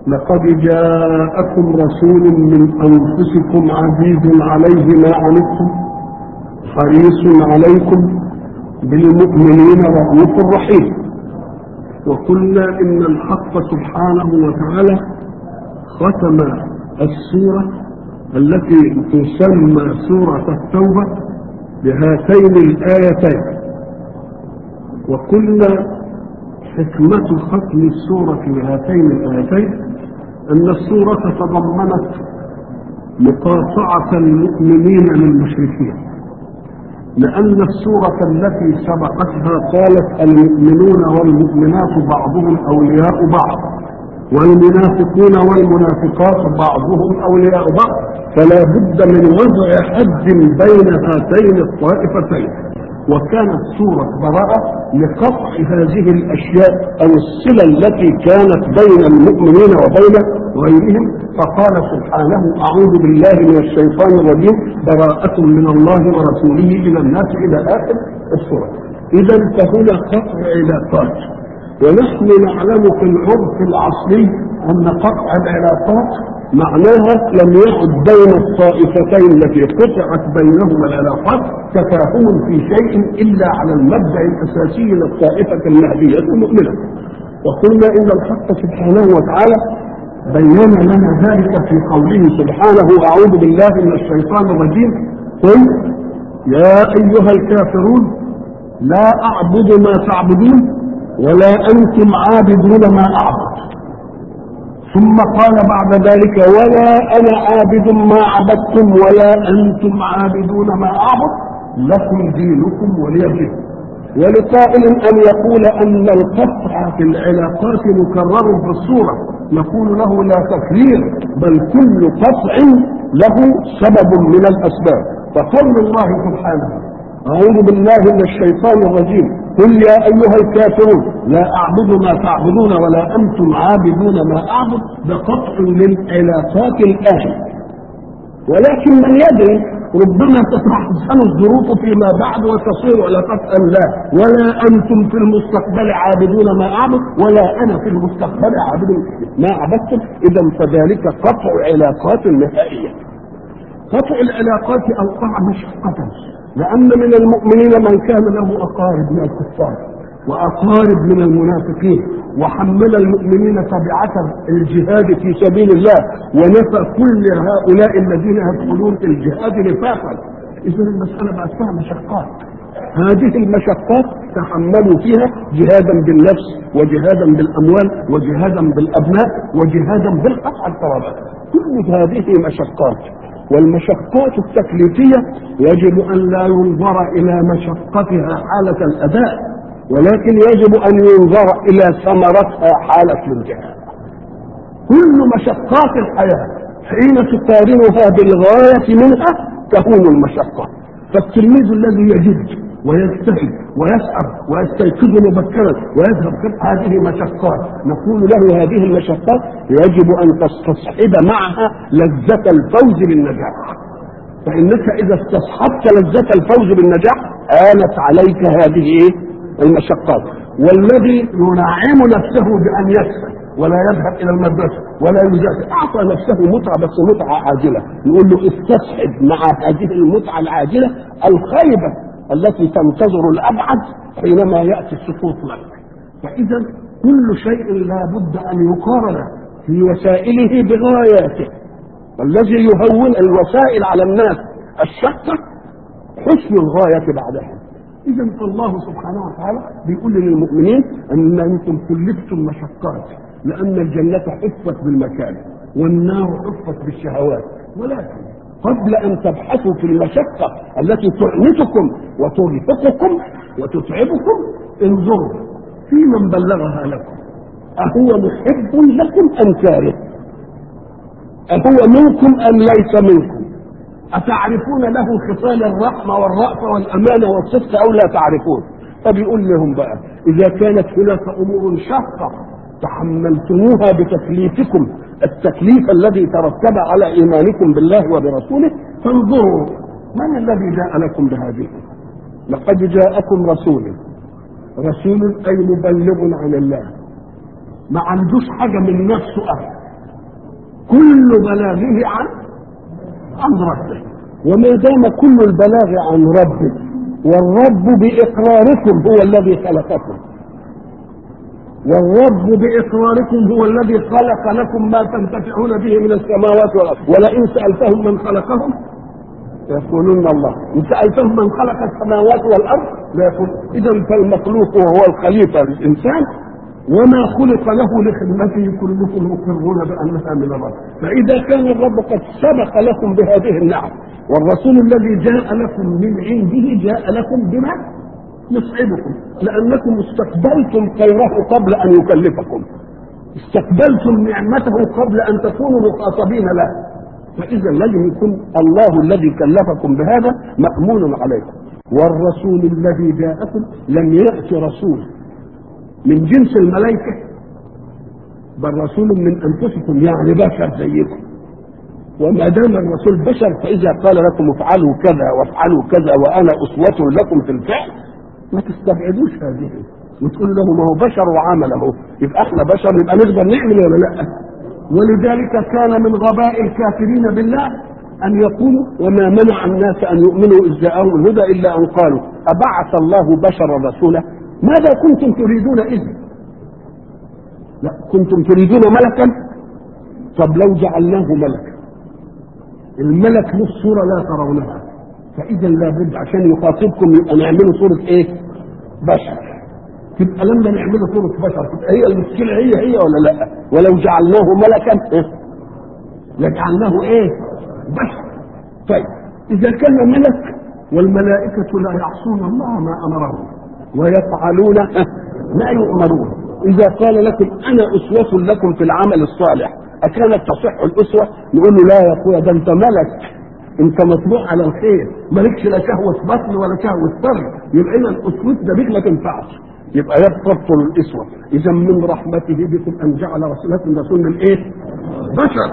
لقد جاءكم رسول من انفسكم عزيز عليه ما عنتم حريص عليكم بالمؤمنين رؤوف رحيم وقلنا ان الحق سبحانه وتعالى ختم السوره التي تسمى سوره التوبه بهاتين الايتين وقلنا حكمة ختم السورة بهاتين الآيتين أن السورة تضمنت مقاطعة المؤمنين للمشركين لأن السورة التي سبقتها قالت المؤمنون والمؤمنات بعضهم أولياء بعض والمنافقون والمنافقات بعضهم أولياء بعض فلا بد من وضع حد بين هاتين الطائفتين وكانت سورة براءة لقطع هذه الأشياء أو الصلة التي كانت بين المؤمنين وبين غيرهم فقال سبحانه أعوذ بالله من الشيطان الرجيم براءة من الله ورسوله إلى الناس إلى آخر السورة إذا فهنا قطع علاقات ونحن نعلم في العرف العصري أن قطع العلاقات معناها لم يعد بين الطائفتين التي قطعت بينهما العلاقات تفاهم في شيء الا على المبدا الاساسي للطائفه المهديه المؤمنه. وقلنا ان الحق سبحانه وتعالى بين لنا ذلك في قوله سبحانه اعوذ بالله من الشيطان الرجيم قل يا ايها الكافرون لا اعبد ما تعبدون ولا انتم عابدون ما اعبد ثم قال بعد ذلك ولا انا عابد ما عبدتم ولا انتم عابدون ما اعبد لكم دينكم ولي دين ولقائل ان يقول ان القطع في العلاقات مكرر في الصوره نقول له لا تكرير بل كل قطع له سبب من الاسباب فقول الله سبحانه أعوذ بالله من الشيطان الرجيم قل يا أيها الكافرون لا أعبد ما تعبدون ولا أنتم عابدون ما أعبد ده قطع للعلاقات الآن ولكن من يدري ربما تتحسن الظروف فيما بعد وتصير علاقات أم لا ولا أنتم في المستقبل عابدون ما أعبد ولا أنا في المستقبل عابد ما عبدتم إذا فذلك قطع علاقات نهائية قطع العلاقات أوقع مشقة لأن من المؤمنين من كان له أقارب من الكفار وأقارب من المنافقين وحمل المؤمنين تبعة الجهاد في سبيل الله ونفى كل هؤلاء الذين يدخلون في الجهاد نفاقا إذا المسألة بقت فيها مشقات هذه المشقات تحملوا فيها جهادا بالنفس وجهادا بالأموال وجهادا بالأبناء وجهادا بالقطع القرابات كل هذه مشقات والمشقات التكليفية يجب أن لا ينظر إلى مشقتها حالة الأداء ولكن يجب أن ينظر إلى ثمرتها حالة الانتهاء كل مشقات الحياة حين تقارنها بالغاية منها تكون المشقة فالتلميذ الذي يجد ويجتهد ويسعى ويستيقظ مبكرا ويذهب في هذه مشقات نقول له هذه المشقات يجب ان تستصحب معها لذة الفوز بالنجاح فانك اذا استصحبت لذة الفوز بالنجاح آلت عليك هذه المشقات والذي ينعم نفسه بان يكسب ولا يذهب الى المدرسه ولا يجاهد اعطى نفسه متعه بس متعه عاجله نقول له استصحب مع هذه المتعه العاجله الخيبه التي تنتظر الابعد حينما ياتي السقوط لك فاذا كل شيء لا بد ان يقارن في وسائله بغاياته والذي يهون الوسائل على الناس الشقه حسن الغايه بعدها اذا فالله سبحانه وتعالى بيقول للمؤمنين ان انتم كلفتم مشقات لان الجنه حفت بالمكان والنار حفت بالشهوات ولكن قبل ان تبحثوا في المشقه التي تعنتكم وترهقكم وتتعبكم انظروا في من بلغها لكم اهو محب لكم ام كاره اهو منكم ام ليس منكم اتعرفون له خصال الرحمه والرأفه والامانه والصدق او لا تعرفون فبيقول لهم بقى اذا كانت هناك امور شاقه تحملتموها بتكليفكم التكليف الذي ترتب على ايمانكم بالله وبرسوله فانظروا من الذي جاء لكم بهذه لقد جاءكم رسول رسول اي مبلغ عن الله ما عندوش حاجه من نفسه أهل كل بلاغه عن عن ربه وما دام كل البلاغ عن ربه والرب بإقراركم هو الذي خلقكم والرب بإقراركم هو الذي خلق لكم ما تنتفعون به من السماوات والأرض ولئن سألتهم من خلقهم يقولون الله إن سألتهم من خلق السماوات والأرض لا يقول إذا فالمخلوق وهو الخليفة للإنسان وما خلق له لخدمته كلكم مقرون بأنها من الرب فإذا كان الرب قد سبق لكم بهذه النعم والرسول الذي جاء لكم من عنده جاء لكم بما يسعدكم لأنكم استقبلتم خيره قبل أن يكلفكم استقبلتم نعمته قبل أن تكونوا مخاطبين له فإذا لازم يكون الله الذي كلفكم بهذا مأمون عليكم والرسول الذي جاءكم لم يأت رسول من جنس الملائكة بل رسول من أنفسكم يعني بشر زيكم وما دام الرسول بشر فإذا قال لكم افعلوا كذا وافعلوا كذا وأنا أسوة لكم في الفعل ما تستبعدوش هذه وتقول له ما هو بشر وعمل اهو يبقى احنا بشر يبقى نقدر نعمل ولا لا ولذلك كان من غباء الكافرين بالله ان يقولوا وما منع الناس ان يؤمنوا اذ جاءهم الهدى الا ان قالوا ابعث الله بشرا رسولا ماذا كنتم تريدون اذ لا كنتم تريدون ملكا طب لو جعلناه ملكا الملك له صوره لا ترونها فاذا لابد عشان يخاطبكم يبقى نعمله صوره ايه بشر تبقى لما نعمله صوره بشر تبقى هي المشكله هي هي ولا لا ولو جعلناه ملكا إيه؟ لجعلناه ايه بشر طيب اذا كان ملك والملائكه لا يعصون الله ما امرهم ويفعلون ما يؤمرون اذا قال لكم انا اسوه لكم في العمل الصالح اكانت تصح الاسوه نقول له لا يا اخويا ده انت ملك انت مطبوع على الخير مالكش لا شهوه بطن ولا شهوه فرج يبقى اذا اسوه ده بيك ما تنفعش يبقى يبطل الاسوه اذا من رحمته بكم ان جعل رسولكم رسول من ايه؟ بشر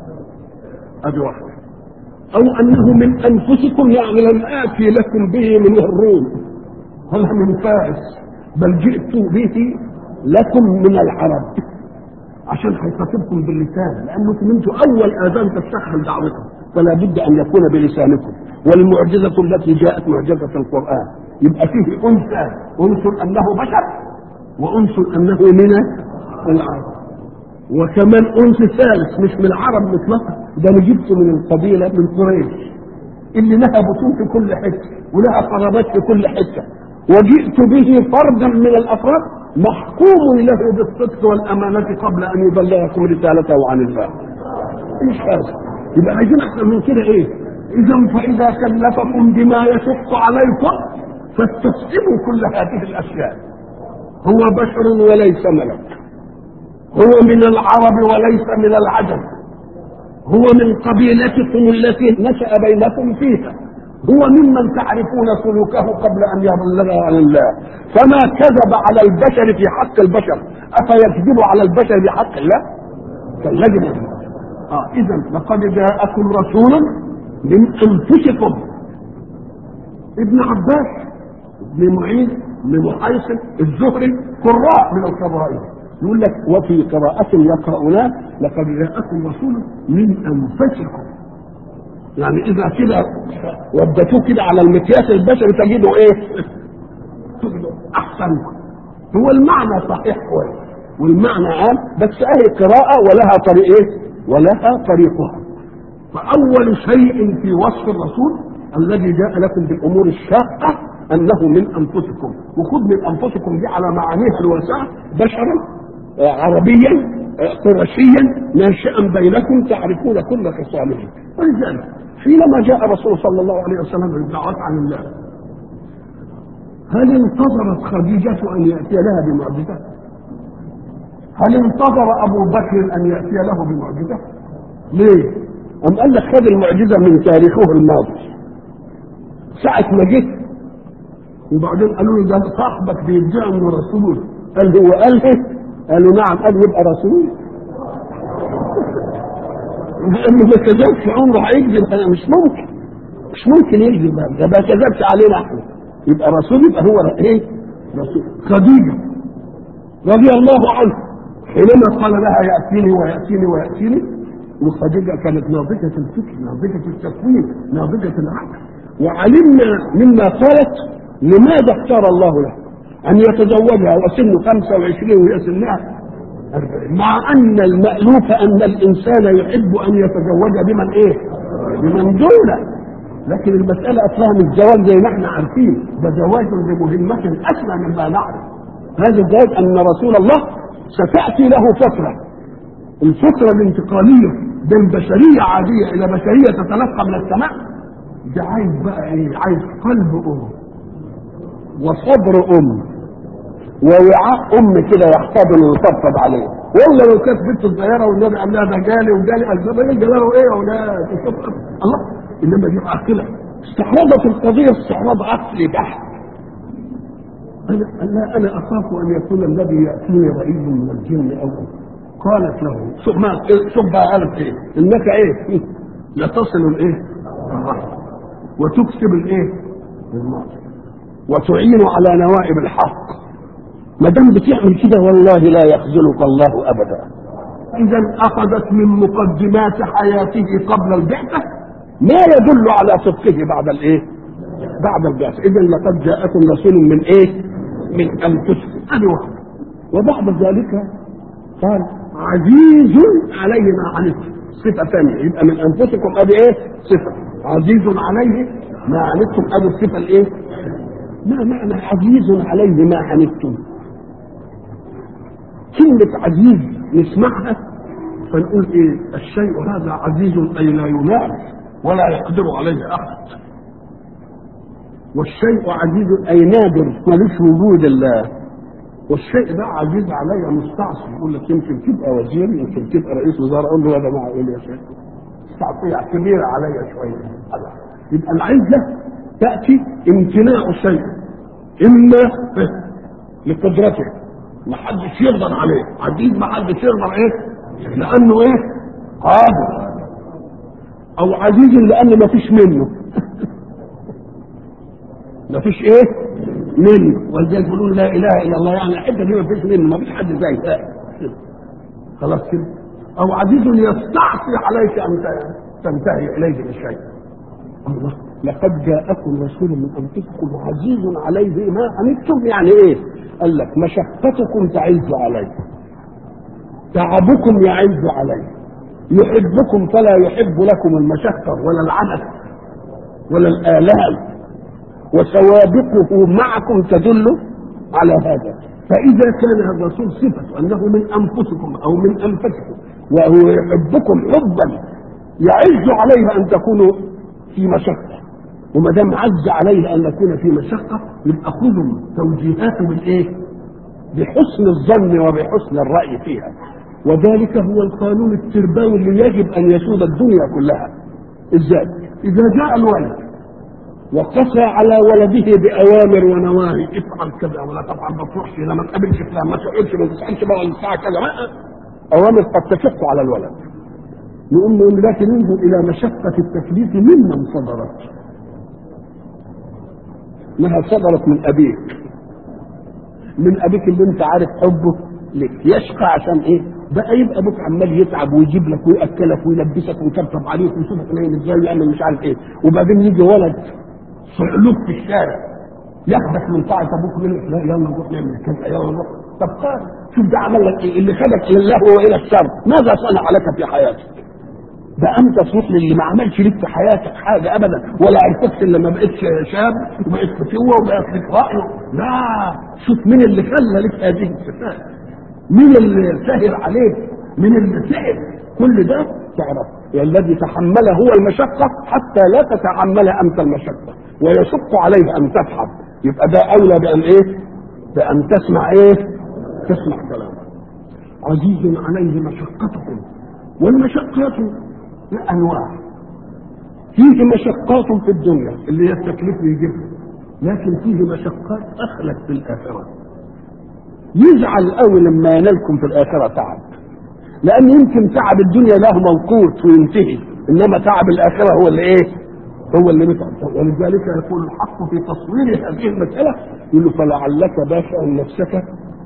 ادي واحده او انه من انفسكم يعني لم اتي لكم به من الروم ولا من فارس بل جئت به لكم من العرب عشان هيخاطبكم باللسان لانكم انتم اول اذان تستقبل دعوتكم فلا بد ان يكون بلسانكم والمعجزه التي جاءت معجزه القران يبقى فيه انثى انثى انه بشر وانثى انه من العرب وكمان انثى ثالث مش من العرب مطلقا ده انا جبته من القبيله من قريش اللي لها بطون في كل حته ولها قرابات في كل حته وجئت به فردا من الافراد محكوم له بالصدق والامانه قبل ان يبلغكم رسالته عن الله مش هذا يبقى عايزين اكثر من كده ايه اذا فاذا كلفكم بما يشق عليكم فاستسلموا كل هذه الاشياء هو بشر وليس ملك هو من العرب وليس من العجم هو من قبيلتكم التي نشا بينكم فيها هو ممن تعرفون سلوكه قبل ان يبلغ عن الله فما كذب على البشر في حق البشر افيكذب على البشر في حق الله كالذب اه اذا لقد جاءكم رسول من انفسكم ابن عباس ابن معين ابن محيصن الزهري قراء من القراء يقول لك وفي قراءة يقرؤونها لقد جاءكم رسول من انفسكم يعني اذا كده ودتوه كده على المقياس البشري تجده ايه؟ تجده احسن هو المعنى صحيح كويس والمعنى عام بس اهي قراءة ولها طريق ايه؟ ولها طريقها فاول شيء في وصف الرسول الذي جاء لكم بالامور الشاقه انه من انفسكم وخذ من انفسكم دي على معانيها الواسعه بشرا عربيا قرشيا ناشئا بينكم تعرفون كل خصاله ولذلك حينما جاء الرسول صلى الله عليه وسلم بالدعوات عن الله هل انتظرت خديجة أن يأتي لها بمعجزة؟ هل انتظر أبو بكر أن يأتي له بمعجزة؟ ليه؟ أم قال لك خد المعجزة من تاريخه الماضي ساعة ما جه وبعدين قالوا له ده صاحبك بيدعي انه رسول قال هو قال ايه؟ قالوا نعم قال يبقى رسول لانه ما كذبش عمره هيكذب مش ممكن مش ممكن يكذب ده ما كذبش علينا احنا يبقى رسول يبقى هو ايه؟ رسول خديجه رضي الله عنه حينما قال لها ياتيني وياتيني وياتيني وخديجة كانت ناضجة الفكر ناضجة التكوين ناضجة العقل وعلمنا مما قالت لماذا اختار الله له أن يتزوجها وسنه 25 وهي سنها 40 مع أن المألوف أن الإنسان يحب أن يتزوج بمن إيه؟ بمن دونه لكن المسألة أصلها مش زواج زي ما احنا عارفين ده زواج بمهمة أسمى مما نعرف هذا الزواج أن رسول الله ستأتي له فترة الفترة الانتقالية بين بشرية عادية إلى بشرية تتلقى من السماء ده عايز بقى إيه؟ عايز قلب أم وصبر أم ووعاء أم كده يحتضن ويطبطب عليه ولا لو كانت بنت صغيرة والنبي قال لها ده جالي وجالي قال لها جلاله إيه يا أولاد الله إنما دي عاقلة استحرضت القضية استحراض عقلي بحت أنا أنا أنا أخاف أن يكون الذي يأتيني رئيس من الجن أول قالت له شوف ما شوف بقى قالت ايه انك ايه لتصل الايه الرحم وتكسب الايه المال وتعين على نوائب الحق ما دام بتعمل كده والله لا يخذلك الله ابدا اذا اخذت من مقدمات حياته قبل البعثه ما يدل على صدقه بعد الايه بعد البعثه اذا لقد جاءكم رسول من ايه من انفسكم هذه واحده وبعد ذلك قال عزيز عليه ما عنتم صفة ثانية يبقى من أنفسكم أدي إيه؟ صفة عزيز عليه ما عنتم أدي الصفة الإيه؟ ما معنى عزيز عليه ما عنتم؟ كلمة عزيز نسمعها فنقول إيه؟ الشيء هذا عزيز أي لا ينال ولا يقدر عليه أحد والشيء عزيز أي نادر ملوش وجود الله والشيء ده عزيز عليا مستعصي يقول لك يمكن تبقى وزير يمكن تبقى رئيس وزراء اقول له هذا معقول يا شيخ مستعصية كبيرة عليا شوية يبقى العزة تأتي امتناع شيء إما لقدرته ما حدش يقدر عليه عزيز ما حدش يقدر ايه لأنه ايه قادر أو عزيز لأن ما فيش منه ما فيش ايه منه ولذلك يقولون لا اله الا الله يعني الحته دي ما فيش منه ما فيش حد زي خلاص كده او عزيز يستعصي عليك ان تنتهي اليه بالشيء الله لقد جاءكم رسول من انفسكم عزيز عليه ما عنتم يعني ايه؟ قال لك مشقتكم تعز عليه تعبكم يعز عليه يحبكم فلا يحب لكم المشقه ولا العنت ولا الالام وسوابقه معكم تدل على هذا فإذا كان هذا الرسول صفة أنه من أنفسكم أو من أنفسكم وهو يحبكم حبا يعز عليه أن تكونوا في مشقة وما دام عز عليه أن نكون في مشقة يبقى خذوا توجيهاته بالإيه؟ بحسن الظن وبحسن الرأي فيها وذلك هو القانون التربوي اللي يجب أن يسود الدنيا كلها إزاي؟ إذا جاء الولد وقسى على ولده باوامر ونواهي افعل كذا ولا طبعا ما تروحش لا ما تقابلش فلان ما تقعدش ما تسالش بقى الساعه كذا اوامر قد تشق على الولد نقول له لكن انظر الى مشقه التكليف ممن صدرت انها صدرت من ابيك من ابيك اللي انت عارف حبه لك يشقى عشان ايه بقى يبقى ابوك عمال يتعب ويجيب لك وياكلك ويلبسك ويطبطب عليك ويشوفك نايم ازاي ويعمل مش عارف ايه وبعدين يجي ولد صعلوك في الشارع ياخدك من طاعة ابوك منك لا يلا نروح نعمل كذا يلا نروح طب قال شوف ده عمل لك ايه اللي خدك الى الله والى الشر ماذا صنع لك في حياتك ده انت تصلح للي ما عملش لك في حياتك حاجه ابدا ولا عرفتش الا لما بقيت شاب وبقيت فتوه وبقيت لك راي لا شوف مين اللي خلى لك هذه الصفات مين اللي سهر عليك مين اللي سهر كل ده تعرف الذي تحمل هو المشقه حتى لا تتحمل انت المشقه ويشق عليه ان تفحم يبقى ده اولى بان ايه بان تسمع ايه تسمع كلامه عزيز عليه مشقتكم والمشقات انواع فيه مشقات في الدنيا اللي هي التكليف يجيبها لكن فيه مشقات اخلت في الاخره يزعل قوي لما ينالكم في الاخره تعب لان يمكن تعب الدنيا له موقوت وينتهي انما تعب الاخره هو اللي ايه هو اللي متعب ولذلك يقول الحق في تصوير هذه المسألة يقول له فلعلك باشع نفسك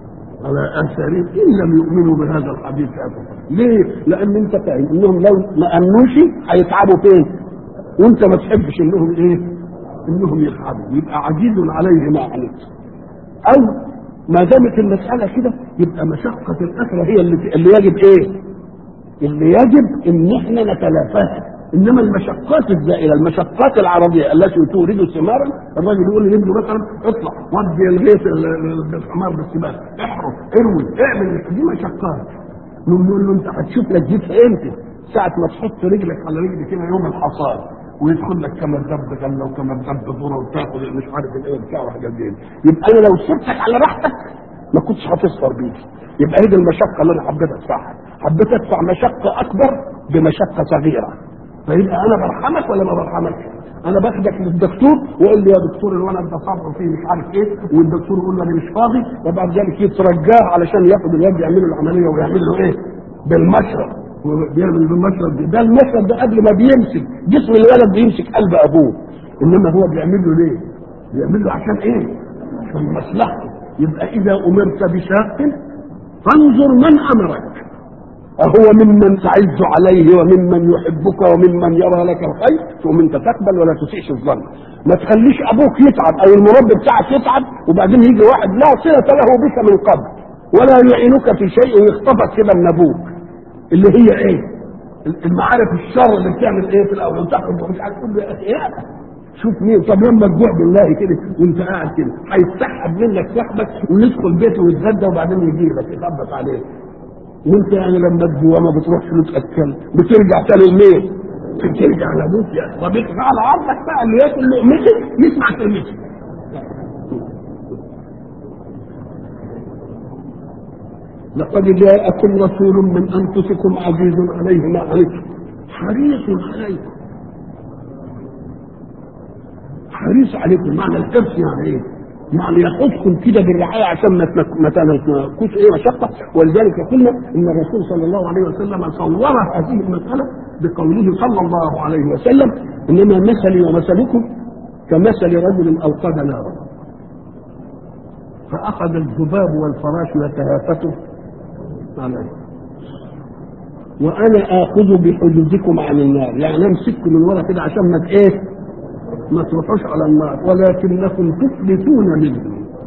على اثارهم ان لم يؤمنوا بهذا الحديث ابدا ليه؟ لان انت فاهم انهم لو ما امنوش هيتعبوا فين؟ وانت ما تحبش انهم ايه؟ انهم يتعبوا يبقى عزيز عليه ما عنت او ما دامت المساله كده يبقى مشقه الاخره هي اللي, اللي يجب ايه؟ اللي يجب ان احنا نتلافاها انما المشقات الزائله المشقات العربيه التي تورد ثمارا الراجل يقول لابنه مثلا اطلع ودي الغيث الحمار بالسباق احرس اروي اعمل دي مشقات نقول له انت هتشوف لك جيتها امتى ساعة ما تحط رجلك على رجل كده يوم الحصاد ويدخل لك كما الدب غله وكما الدب ذره وتاخد مش عارف الايه بتاع وحاجات دي يبقى انا لو سبتك على راحتك ما كنتش هتصفر بيك يبقى هي دي المشقه اللي انا حبيت ادفعها حبيت ادفع مشقه اكبر بمشقه صغيره فيبقى انا برحمك ولا ما برحمكش؟ انا باخدك للدكتور ويقول لي يا دكتور الولد ده صبره فيه مش عارف ايه والدكتور يقول له انا مش فاضي وبعد ذلك يترجاه علشان ياخد الواد يعمل له العمليه ويعمل له ايه؟ بالمشرب بيعمل بالمشرب ده, ده المشرب ده قبل ما بيمسك جسم الولد بيمسك قلب ابوه انما هو بيعمل له ليه؟ بيعمل له عشان ايه؟ عشان مصلحته يبقى اذا امرت بشاق فانظر من امرك أهو ممن تعز عليه وممن يحبك وممن يرى لك الخير تقوم انت تقبل ولا تسيئش الظن ما تخليش ابوك يتعب او المربي بتاعك يتعب وبعدين يجي واحد لا صله له بك من قبل ولا يعينك في شيء ويخطفك كده من ابوك اللي هي ايه؟ المعارف الشر اللي بتعمل ايه في الاول وتاخد مش عارف تقول له يا اخي ايه شوف مين طب لما تجوع بالله كده وانت قاعد كده هيسحب منك صاحبك ويدخل بيته ويتغدى وبعدين يجي لك يخبط عليه وانت يعني لما تجوع ما بتروحش تتاكل بترجع تاني ليه؟ بترجع لابوك يا طب اقرا على عرضك بقى اللي ياكل لقمتك يسمع كلمتك لقد جاءكم رسول من انفسكم عزيز عليه ما عنتم حريص عليكم حريص عليكم معنى الحرص يعني ايه؟ يعني يحطكم كده بالرعايه عشان ما ما تنالكوش ايه مشقه ولذلك قلنا ان الرسول صلى الله عليه وسلم صور هذه المساله بقوله صلى الله عليه وسلم انما مثلي ومثلكم كمثل رجل اوقد نارا فاخذ الذباب والفراش يتهافتوا عليه وانا اخذ بحدودكم عن النار يعني امسككم من ورا كده عشان ما ايه ما تروحوش على النار ولكنكم تفلتون منه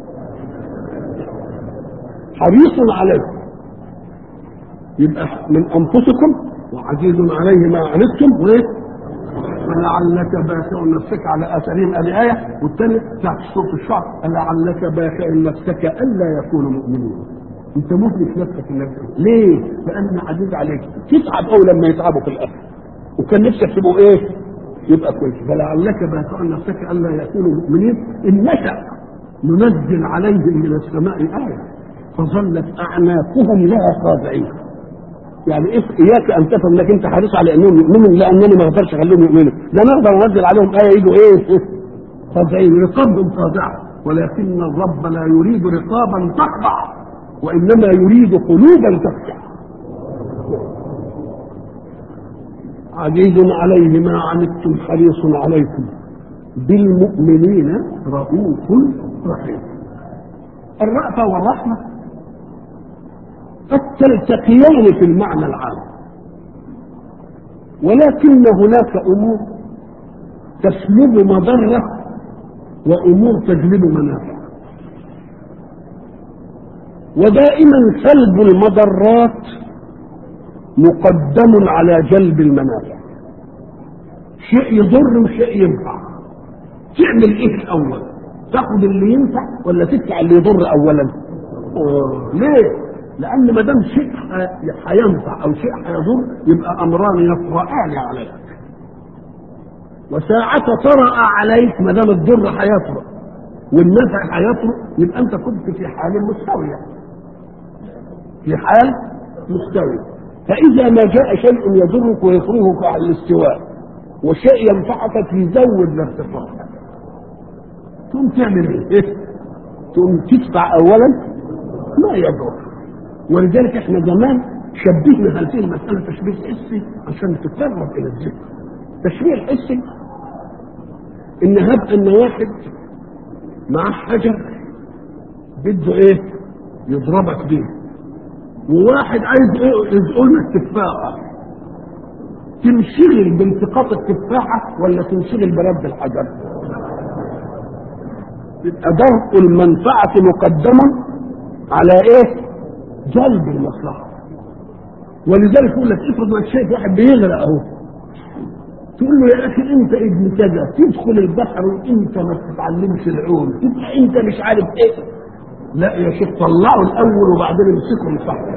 حريص عليكم يبقى من انفسكم وعزيز عليه ما عنتم وايه فلعلك باخع نفسك على اثرهم ادي ايه والثانيه بتاعت سوره الشعر لعلك باخع نفسك الا يكونوا مؤمنين انت مهلك نفسك النفس ليه؟ لان عزيز عليك تتعب قوي لما يتعبوا في الاخر وكان نفسك تبقوا ايه؟ يبقى كويس فلعلك باخع نفسك الا يكونوا مؤمنين ان نشا ننزل عليهم من السماء ايه فظلت اعناقهم لها خاضعين يعني إيه اياك ان تفهم انك انت حريص على انهم يؤمنوا لانني ما اقدرش اخليهم يؤمنوا ده انا اقدر انزل عليهم ايه يجوا ايه خاضعين رقابهم خاضعه ولكن الرب لا يريد رقابا تخضع وانما يريد قلوبا تخشع عزيز عليه ما عنتم حريص عليكم بالمؤمنين رؤوف رحيم الرأفة والرحمة قد تلتقيان في المعنى العام ولكن هناك أمور تسلب مضرة وأمور تجلب منافع ودائما سلب المضرات مقدم على جلب المنافع شيء يضر وشيء ينفع تعمل ايه الاول تاخد اللي ينفع ولا تدفع اللي يضر اولا أوه. ليه لان ما دام شيء هينفع او شيء هيضر يبقى امران يطرأان عليك وساعة طرأ عليك ما دام الضر هيطرأ والنفع هيطرأ يبقى انت كنت في حال مستوية في حال مستوي فإذا ما جاء شيء يضرك ويكرهك على الاستواء وشيء ينفعك يزود الارتفاع تقوم تعمل ايه؟ تقوم تدفع اولا ما يضر ولذلك احنا زمان شبهنا هذه المسألة تشبيه حسي عشان تتقرب إلى الذكر التشبيه الحسي إن هب أن واحد معاه حجر بده إيه؟ يضربك بيه وواحد عايز يزقل لك تفاحه تنشغل بالتقاط التفاحه ولا تنشغل برد الحجر؟ يبقى درء المنفعه مقدما على ايه؟ جلب المصلحه ولذلك يقول لك افرض انك شايف واحد بيغرق اهو تقول له يا اخي انت ابن كذا تدخل البحر وانت ما تتعلمش العوم تبقى انت مش عارف ايه لا يا شيخ طلعه الاول وبعدين امسكه من صح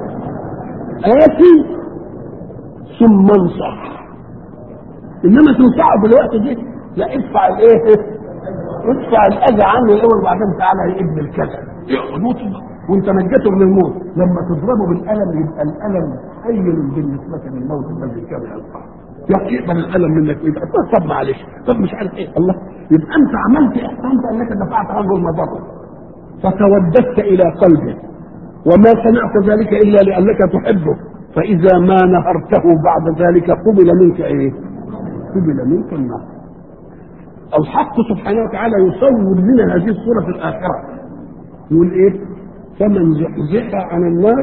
اتي ثم انصح انما تنصحه في الوقت ده لا ادفع الايه ادفع الاذى عنه الاول وبعدين تعالى يا ابن الكذا يقعد وتبقى وانت نجيته من الموت لما تضربه بالقلم يبقى الالم هين بالنسبه للموت الذي كان يلقاه يقبل الالم منك ويبقى طب معلش طب مش عارف ايه الله يبقى انت عملت احسنت انك دفعت عنه المضره فتوددت الى قلبه وما صنعت ذلك الا لانك تحبه فاذا ما نهرته بعد ذلك قبل منك ايه؟ قبل منك النار الحق سبحانه وتعالى يصور لنا هذه الصوره في الاخره يقول ايه؟ فمن زحزح عن النار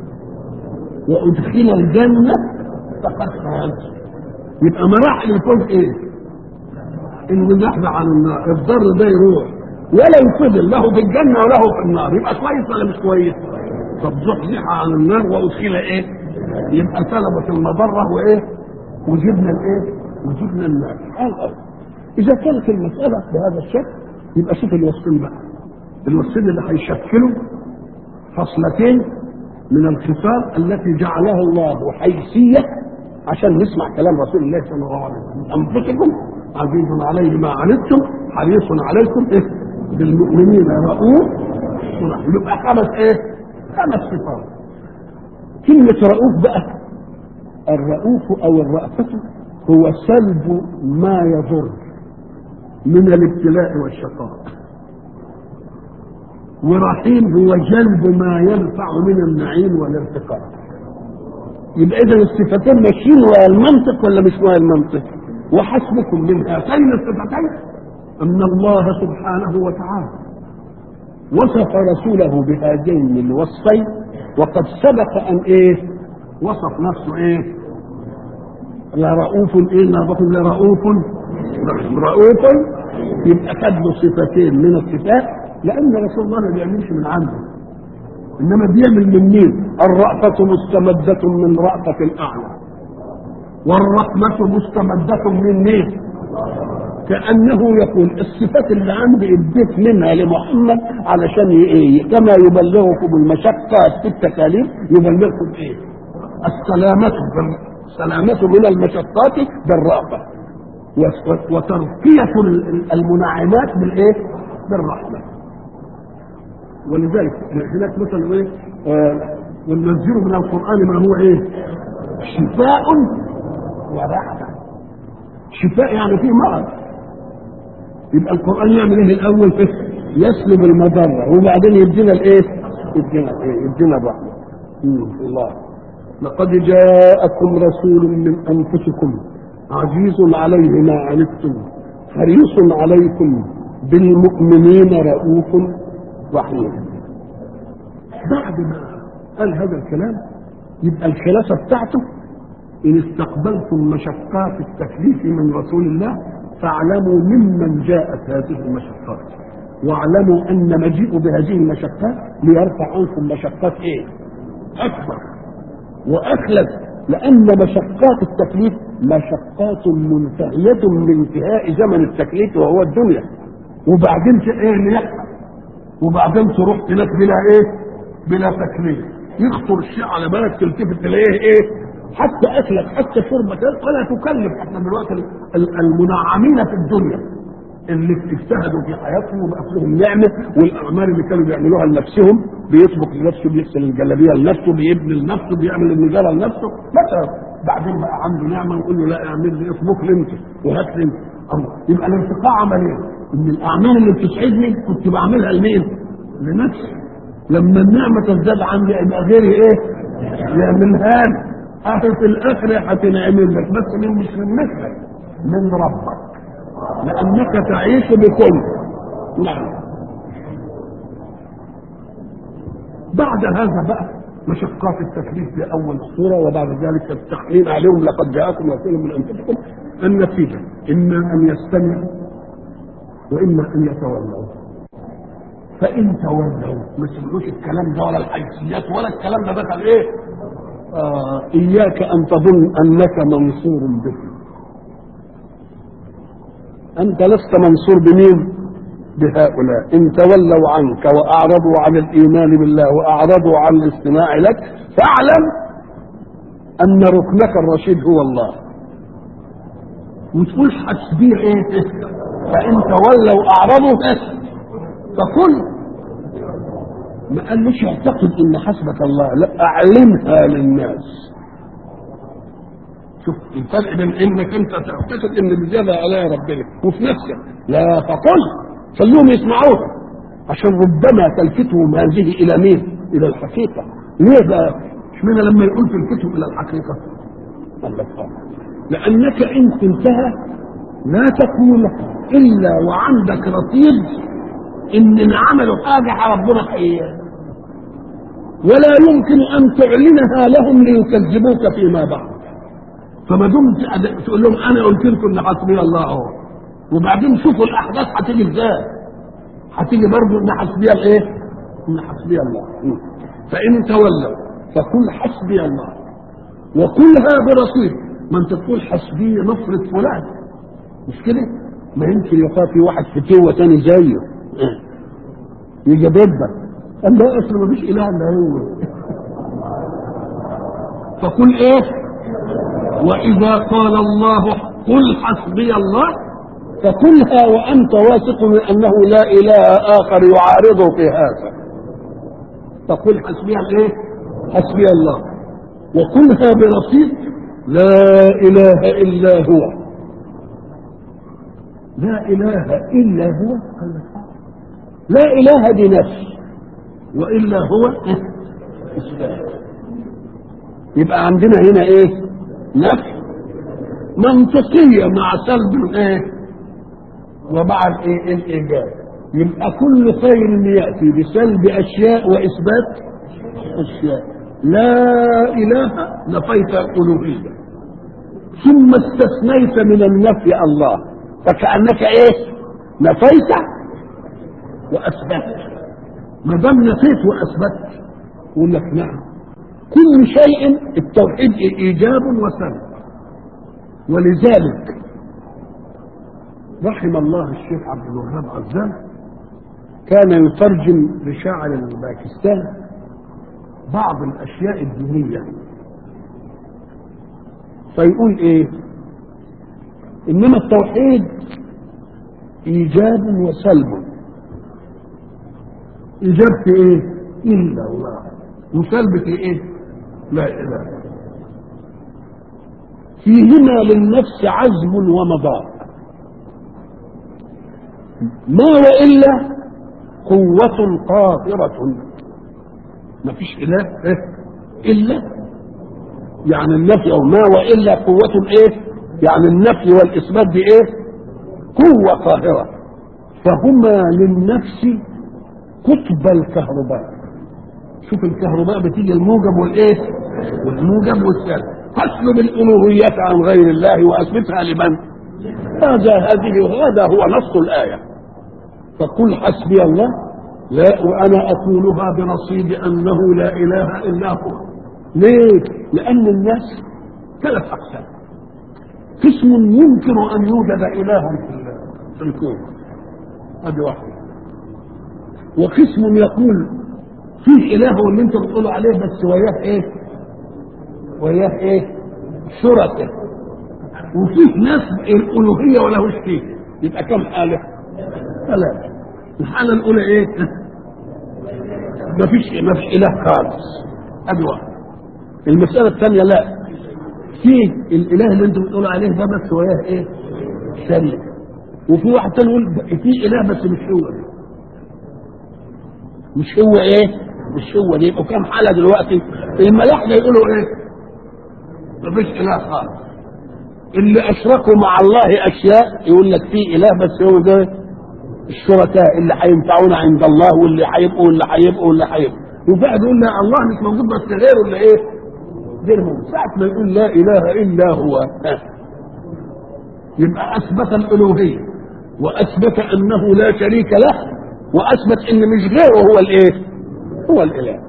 وادخل الجنه فقد فاز يبقى مراحل الفوز ايه؟ انه يحزح عن النار الضر ده يروح ولا يفضل له في الجنه وله في النار يبقى كويس ولا مش كويس؟ طب زحزح عن النار وادخل ايه؟ يبقى سلبت المضره وايه؟ وجبنا الايه؟ وجبنا النار اذا كانت المساله بهذا الشكل يبقى شوف الوصفين بقى الوصفين اللي هيشكلوا فصلتين من الخصال التي جعلها الله حيثيه عشان نسمع كلام رسول الله صلى الله عليه وسلم انفسكم عزيز عليه ما عنتم حريص عليكم ايه بالمؤمنين رؤوف يبقى خمس ايه خمس صفات كلمة رؤوف بقى الرؤوف او الرأفة هو سلب ما يضر من الابتلاء والشقاء ورحيم هو جلب ما ينفع من النعيم والارتقاء يبقى اذا الصفتين ماشيين ويا المنطق ولا مش ويا المنطق وحسبكم من هاتين الصفتين ان الله سبحانه وتعالى وصف رسوله بهذين الوصفين وقد سبق ان ايه وصف نفسه ايه لرؤوف ايه لرؤوف رؤوف يبقى خد له صفتين من الصفات لان رسول الله ما بيعملش من عنده انما بيعمل من مين الرأفة مستمدة من رأفة الاعلى والرحمة مستمدة من مين كأنه يقول الصفات اللي عندي اديت منها لمحمد علشان ايه كما يبلغكم المشقة في التكاليف يبلغكم ايه السلامة السلامة من المشقات بالرأفة وترقية المنعمات بالايه بالرحمة ولذلك هناك مثلا ايه آه وننزله من القرآن ما هو ايه شفاء ورحمة شفاء يعني فيه مرض يبقى القرآن يعمل ايه الأول فيه يسلب المضرة وبعدين يدينا الايه يدينا الايه يدينا الرحمة الله لقد جاءكم رسول من أنفسكم عزيز عليه ما عنتم حريص عليكم بالمؤمنين رؤوف رحيم بعد ما قال هذا الكلام يبقى الخلافة بتاعته إن استقبلتم مشقات التكليف من رسول الله فاعلموا ممن جاءت هذه المشقات واعلموا أن مجيء بهذه المشقات ليرفع عنكم مشقات إيه؟ أكبر وأخلد لأن مشقات التكليف مشقات منتهية من انتهاء زمن التكليف وهو الدنيا وبعدين ايه اللي يحصل وبعدين تروح هناك بلا ايه بلا تكليف يخطر الشيء على بالك تلتفت تلاقيه ايه حتى اكلك حتى شربك ولا تكلف احنا دلوقتي المنعمين في الدنيا اللي اجتهدوا في حياتهم وبقى لهم نعمه والاعمال اللي كانوا بيعملوها لنفسهم بيطبخ لنفسه بيغسل الجلابيه لنفسه بيبني لنفسه بيعمل النجاره لنفسه مثلا بعدين بقى عنده نعمه نقول له لا اعمل لي اطبخ لي انت وهات لي انت الله يبقى الارتقاء عمل ايه؟ ان الاعمال اللي بتسعدني كنت بعملها لمين؟ لنفسي لما النعمه تزداد عندي يبقى غيري ايه؟ يعملها لي اخر في الاخر هتنعمل لك بس من مش من مثلك من ربك لانك تعيش بكل نعم بعد هذا بقى مشقات التكليف في اول السوره وبعد ذلك التحميل عليهم لقد جاءكم رسول من انفسكم النتيجه اما ان يستمعوا واما ان يتولوا فان تولوا ما سمعوش الكلام ده ولا الحيثيات ولا الكلام ده دخل ايه؟ آه اياك ان تظن انك منصور به انت لست منصور بمين؟ بهؤلاء ان تولوا عنك واعرضوا عن الايمان بالله واعرضوا عن الاستماع لك فاعلم ان ركنك الرشيد هو الله وتقول حسبي ايه فان تولوا اعرضوا فقل ما قالوش اعتقد ان حسبك الله لا اعلمها للناس شوف الفرق بين انك انت تعتقد ان بزياده عليها ربنا وفي نفسك لا فقل خلوهم يسمعوها عشان ربما تلفتهم هذه الى مين؟ الى الحقيقه ليه بقى؟ اشمعنى لما يقول تلفتهم الى الحقيقه؟ قال لك لانك ان قلتها لا تقول الا وعندك رصيد ان عملوا حاجه ربنا حقيقة ولا يمكن ان تعلنها لهم ليكذبوك فيما بعد فما دمت تقول لهم انا قلت لكم ان حسبي الله اهو وبعدين شوفوا الاحداث هتيجي ازاي هتيجي برضه ان حسبي الايه ان حسبي الله فان تولوا فقل حسبي الله وكلها برصيد ما انت تقول حسبي نصرة فلان مش كده ما يمكن يقع في واحد فتوة تاني زيه يجي ضدك قال لا اصل ما فيش اله الا هو فقل ايه واذا قال الله قل حسبي الله فقلها وانت واثق من انه لا اله اخر يعارضه في هذا فقل حسبي الايه حسبي الله وقلها برصيد لا اله الا هو لا اله الا هو لا اله بنفس والا هو اثبات يبقى عندنا هنا ايه نفي منطقيه مع سلب ايه ومع الايه الايجاب يبقى كل خير ياتي بسلب اشياء واثبات اشياء لا اله نفيت الالوهيه ثم استثنيت من النفي الله فكانك ايه نفيت واثبت ما دام نفيت واثبت يقول لك نعم كل شيء التوحيد ايجاب وسلب ولذلك رحم الله الشيخ عبد الوهاب عزام كان يترجم لشاعر باكستان بعض الاشياء الدينيه فيقول ايه انما التوحيد ايجاب وسلب ايجاب في ايه الا الله وسلب في ايه لا اله فيهما للنفس عزم ومضاء ما والا قوة قاهرة ما فيش اله إيه؟ الا يعني النفي او ما والا قوة ايه يعني النفي والاثبات دي ايه قوة قاهرة فهما للنفس قطب الكهرباء شوف الكهرباء بتيجي الموجب والايه والموجب والسالب فاسلب الالوهيات عن غير الله واثبتها لمن هذا هذه وهذا هو نص الايه فقل حسبي الله لا وانا اقولها بنصيب انه لا اله الا هو ليه لان الناس ثلاث اقسام قسم ينكر ان يوجد اله في الكون هذه واحده وقسم يقول فيه اله اللي انت بتقول عليه بس وياه ايه وياه ايه شركاء وفيه ناس الالوهيه ولهوش فيه يبقى كم حاله ثلاثه الحاله الاولى ايه مفيش مفيش اله خالص ادي واحد المساله الثانيه لا في الاله اللي انتم بتقولوا عليه ده بس وياه ايه شريك وفي واحد تاني يقول في اله بس مش هو ده مش هو ايه مش هو ده يبقوا كام حاله دلوقتي الملاحده يقولوا ايه مفيش اله خالص اللي اشركوا مع الله اشياء يقول لك في اله بس هو ده الشركاء اللي هينفعونا عند الله واللي هيبقوا واللي هيبقوا واللي هيبقوا وبعد يقول لا الله مش موجود بس غيره اللي ايه؟ غير موجود ساعة ما يقول لا اله الا هو يبقى اثبت الالوهيه واثبت انه لا شريك له واثبت ان مش غيره هو الايه؟ هو الاله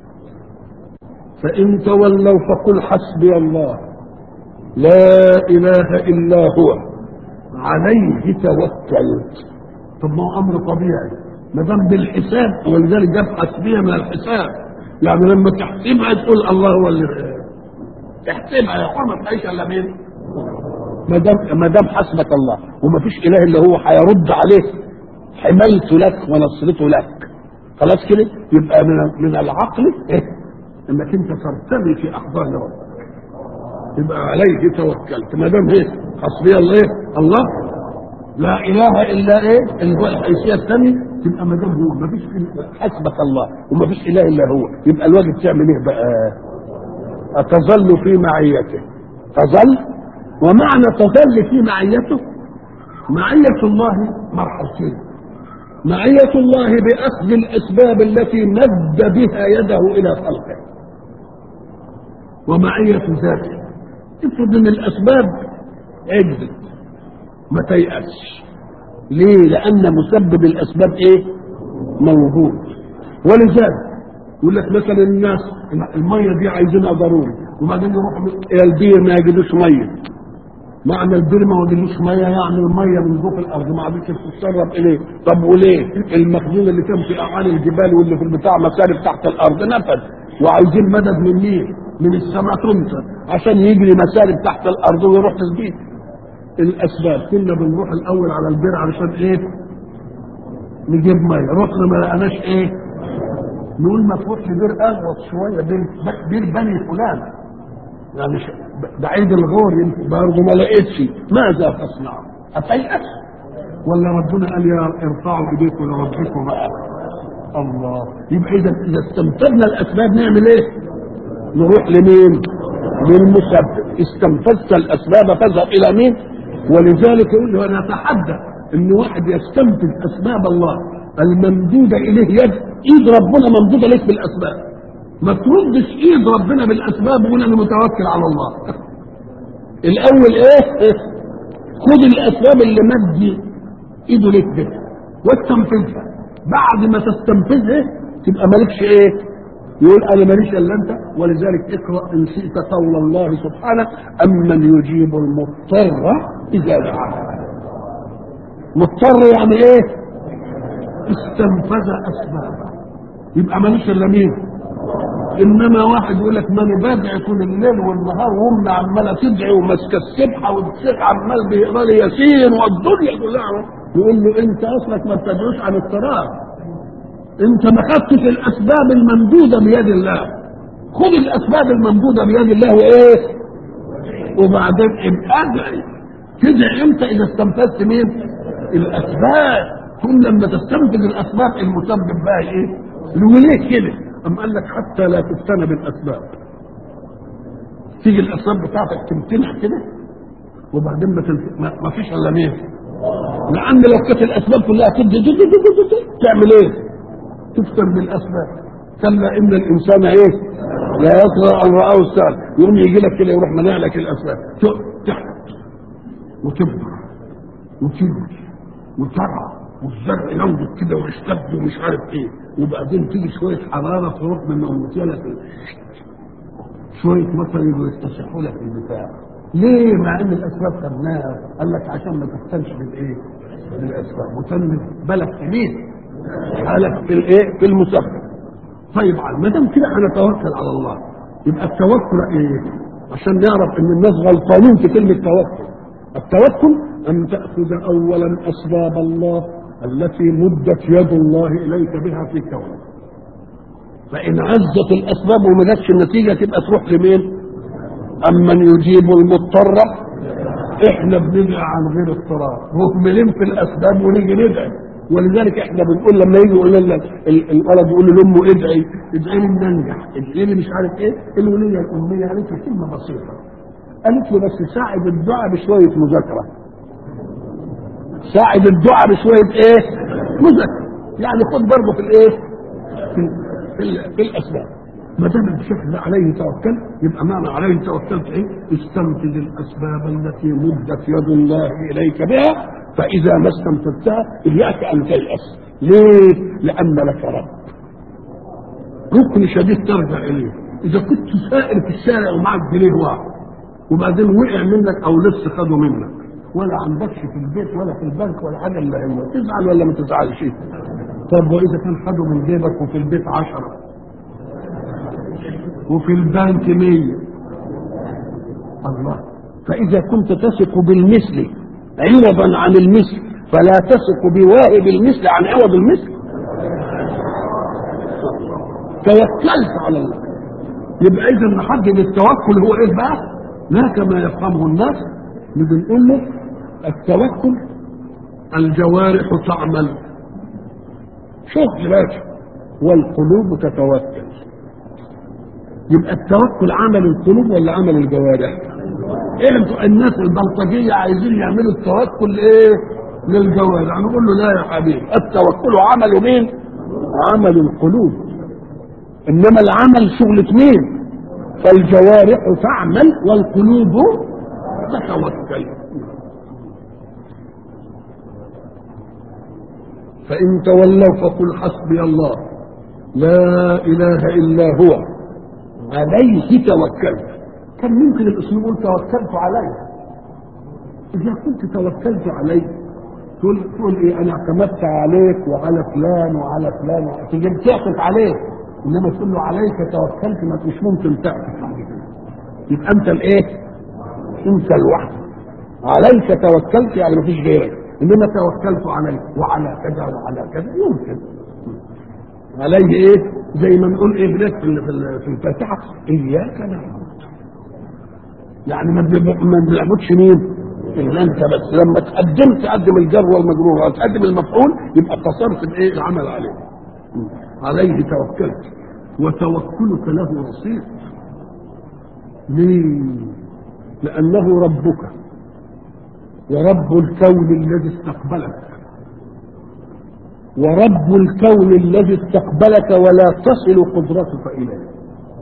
فان تولوا فقل حسبي الله لا اله الا هو عليه توكلت طب ما هو امر طبيعي ما دام بالحساب ولذلك جاب حسبيه من الحساب يعني لما تحسبها تقول الله هو اللي تحسبها يا حرمه ما تعيش الا مين؟ ما دام ما دام حسبك الله وما فيش اله الا هو هيرد عليه حمايته لك ونصرته لك خلاص كده يبقى من من العقل إيه؟ انك انت ترتمي في احضان ربك يبقى عليه توكلت ما دام ايه حسبي الله ايه الله لا اله الا ايه اللي هو الحيثيه الثانيه تبقى ما دام هو ما فيش حسبك الله وما فيش اله الا هو يبقى الواجب تعمل ايه بقى أتظل في معيته تظل ومعنى تظل في معيته معية الله مرحلتين معية الله بأخذ الأسباب التي مد بها يده إلى خلقه ومعية ذاته افرض ان الاسباب عجزت ما تيأسش ليه لان مسبب الاسباب ايه موجود ولذلك يقول لك مثلا الناس الميه دي عايزينها ضروري وبعدين يروحوا الى البير ما يجدوش ميه معنى البير ما يجدوش ميه يعني الميه من فوق الارض ما عادتش تتسرب اليه طب وليه المخزون اللي كان في اعالي الجبال واللي في البتاع مسارب تحت الارض نفذ وعايزين مدد من مين من السماء تمطر عشان يجري مسارب تحت الارض ويروح تسجيل الاسباب كنا بنروح الاول على البير علشان ايه نجيب ميه رحنا ما لقناش ايه نقول ما تروحش بير اغوط شويه بير, بير بني فلان يعني بعيد الغور برضه ما لقيتش ماذا تصنع؟ اتيأس ولا ربنا قال يا ارفعوا ايديكم لربكم بقى الله يبقى اذا اذا استنفذنا الاسباب نعمل ايه؟ نروح لمين؟ للمسبب استنفذت الاسباب فاذهب الى مين؟ ولذلك يقول له انا اتحدى ان واحد يستنفذ اسباب الله الممدوده اليه يد ايد ربنا ممدوده لك بالاسباب ما تردش ايد ربنا بالاسباب وقول انا متوكل على الله الاول ايه خد الاسباب اللي مد ايده لك بها واستنفذها بعد ما تستنفذها تبقى مالكش ايه يقول انا ماليش الا انت ولذلك اقرا ان شئت قول الله سبحانه امن يجيب المضطر اذا دعاه مضطر يعني ايه استنفذ اسبابه يبقى ماليش الا مين انما واحد يقول لك ما انا بدعي طول الليل والنهار وامي عماله تدعي وماسكه السبحه والشيخ عمال بيقرا لي ياسين والدنيا كلها يقول له انت اصلك ما بتدعوش عن اضطرار انت ما خدتش الاسباب الممدوده بيد الله خد الاسباب الممدوده بيد الله وايه وبعدين ابقى ادعي تدعي امتى اذا استنفذت مين الاسباب كل لما تستنفذ الاسباب المسبب بقى ايه وليه كده أم قال لك حتى لا تفتن بالاسباب تيجي الاسباب بتاعتك تمتنع كده وبعدين ما, تنف... ما... ما فيش الا مين لان لو كانت الاسباب كلها تدي تعمل ايه تفتن بالاسباب كلا ان الانسان ايه لا يطغى ان راه السهل يقوم يجي لك كده يروح منع لك الاسباب تحت وتكبر وتجري وترعى والزرع ينضج كده ويشتد ومش عارف ايه وبعدين تيجي شويه حراره تروح من موتيه لك شويه مثلا يجوا يستشحوا لك البتاع ليه مع ان الاسباب خدناها قال لك عشان ما تفتنش بالايه بالاسباب وتنمي بالك في مين حالك في الايه في المسبب طيب ما دام كده هنتوكل على الله يبقى التوكل ايه عشان نعرف ان الناس غلطانين في كلمه توكل التوكل ان تاخذ اولا اسباب الله التي مدت يد الله اليك بها في كونك فان عزت الاسباب وما جاتش النتيجه تبقى تروح لمين امن يجيب المضطر احنا بندعي عن غير اضطرار مهملين في الاسباب ونيجي ندعي ولذلك احنا بنقول لما يجي يقول لنا الولد يقول لامه ادعي ادعي لي ان انجح ادعي لي مش عارف ايه الوليه الاميه قالت له كلمه بسيطه قالت له بس ساعد الدعاء بشويه مذاكره ساعد الدعاء بشويه ايه مذاكره يعني خد برضه في الايه في في, ال- في الاسباب ما دام بالشكل ده عليه توكل يبقى معنى عليه توكلت ايه؟ استنفذ الاسباب التي مدت يد الله اليك بها فاذا ما استنفذتها اياك ان تيأس ليه؟ لان لك رب ركن شديد ترجع اليه اذا كنت سائر في الشارع ومعك جنيه واحد وبعدين وقع منك او لص خده منك ولا عندكش في البيت ولا في البنك ولا حاجه الا هو تزعل ولا ما تزعلش طب واذا كان خده من جيبك وفي البيت عشرة وفي البنك مية الله فإذا كنت تثق بالمثل عوضا عن المثل فلا تثق بواهب المثل عن عوض المثل توكلت على الله يبقى إذا نحدد التوكل هو إيه بقى؟ لا كما يفهمه الناس نيجي نقول له التوكل الجوارح تعمل شغل باشا والقلوب تتوكل يبقى التوكل عمل القلوب ولا عمل الجوارح؟ ايه انتوا الناس البلطجيه عايزين يعملوا التوكل ايه؟ للجوارح نقول له لا يا حبيبي التوكل عمل مين؟ عمل القلوب انما العمل شغلة مين؟ فالجوارح تعمل والقلوب تتوكل فإن تولوا فقل حسبي الله لا إله إلا هو عليه توكلت كان ممكن الاسلوب يقول توكلت عليه اذا كنت توكلت عليه تقول تقول ايه انا اعتمدت عليك وعلى فلان وعلى فلان تيجي تعطف عليه انما تقول له عليك توكلت ما مش ممكن تعطف عليه يبقى انت الايه؟ انت لوحدك عليك توكلت يعني ما فيش غيرك انما توكلت عليك وعلى كذا وعلى كذا يمكن عليه ايه؟ زي ما نقول ايه هناك في ال- في ال- في الفاتحه اياك نعبد يعني ما بنب- ما بنعبدش مين؟ الا انت بس لما تقدم تقدم الجر والمجرور او تقدم المفعول يبقى اقتصرت بايه العمل عليه عليه توكلت وتوكلك له رصيد ليه؟ لانه ربك ورب الكون الذي استقبلك ورب الكون الذي استقبلك ولا تصل قدرتك اليه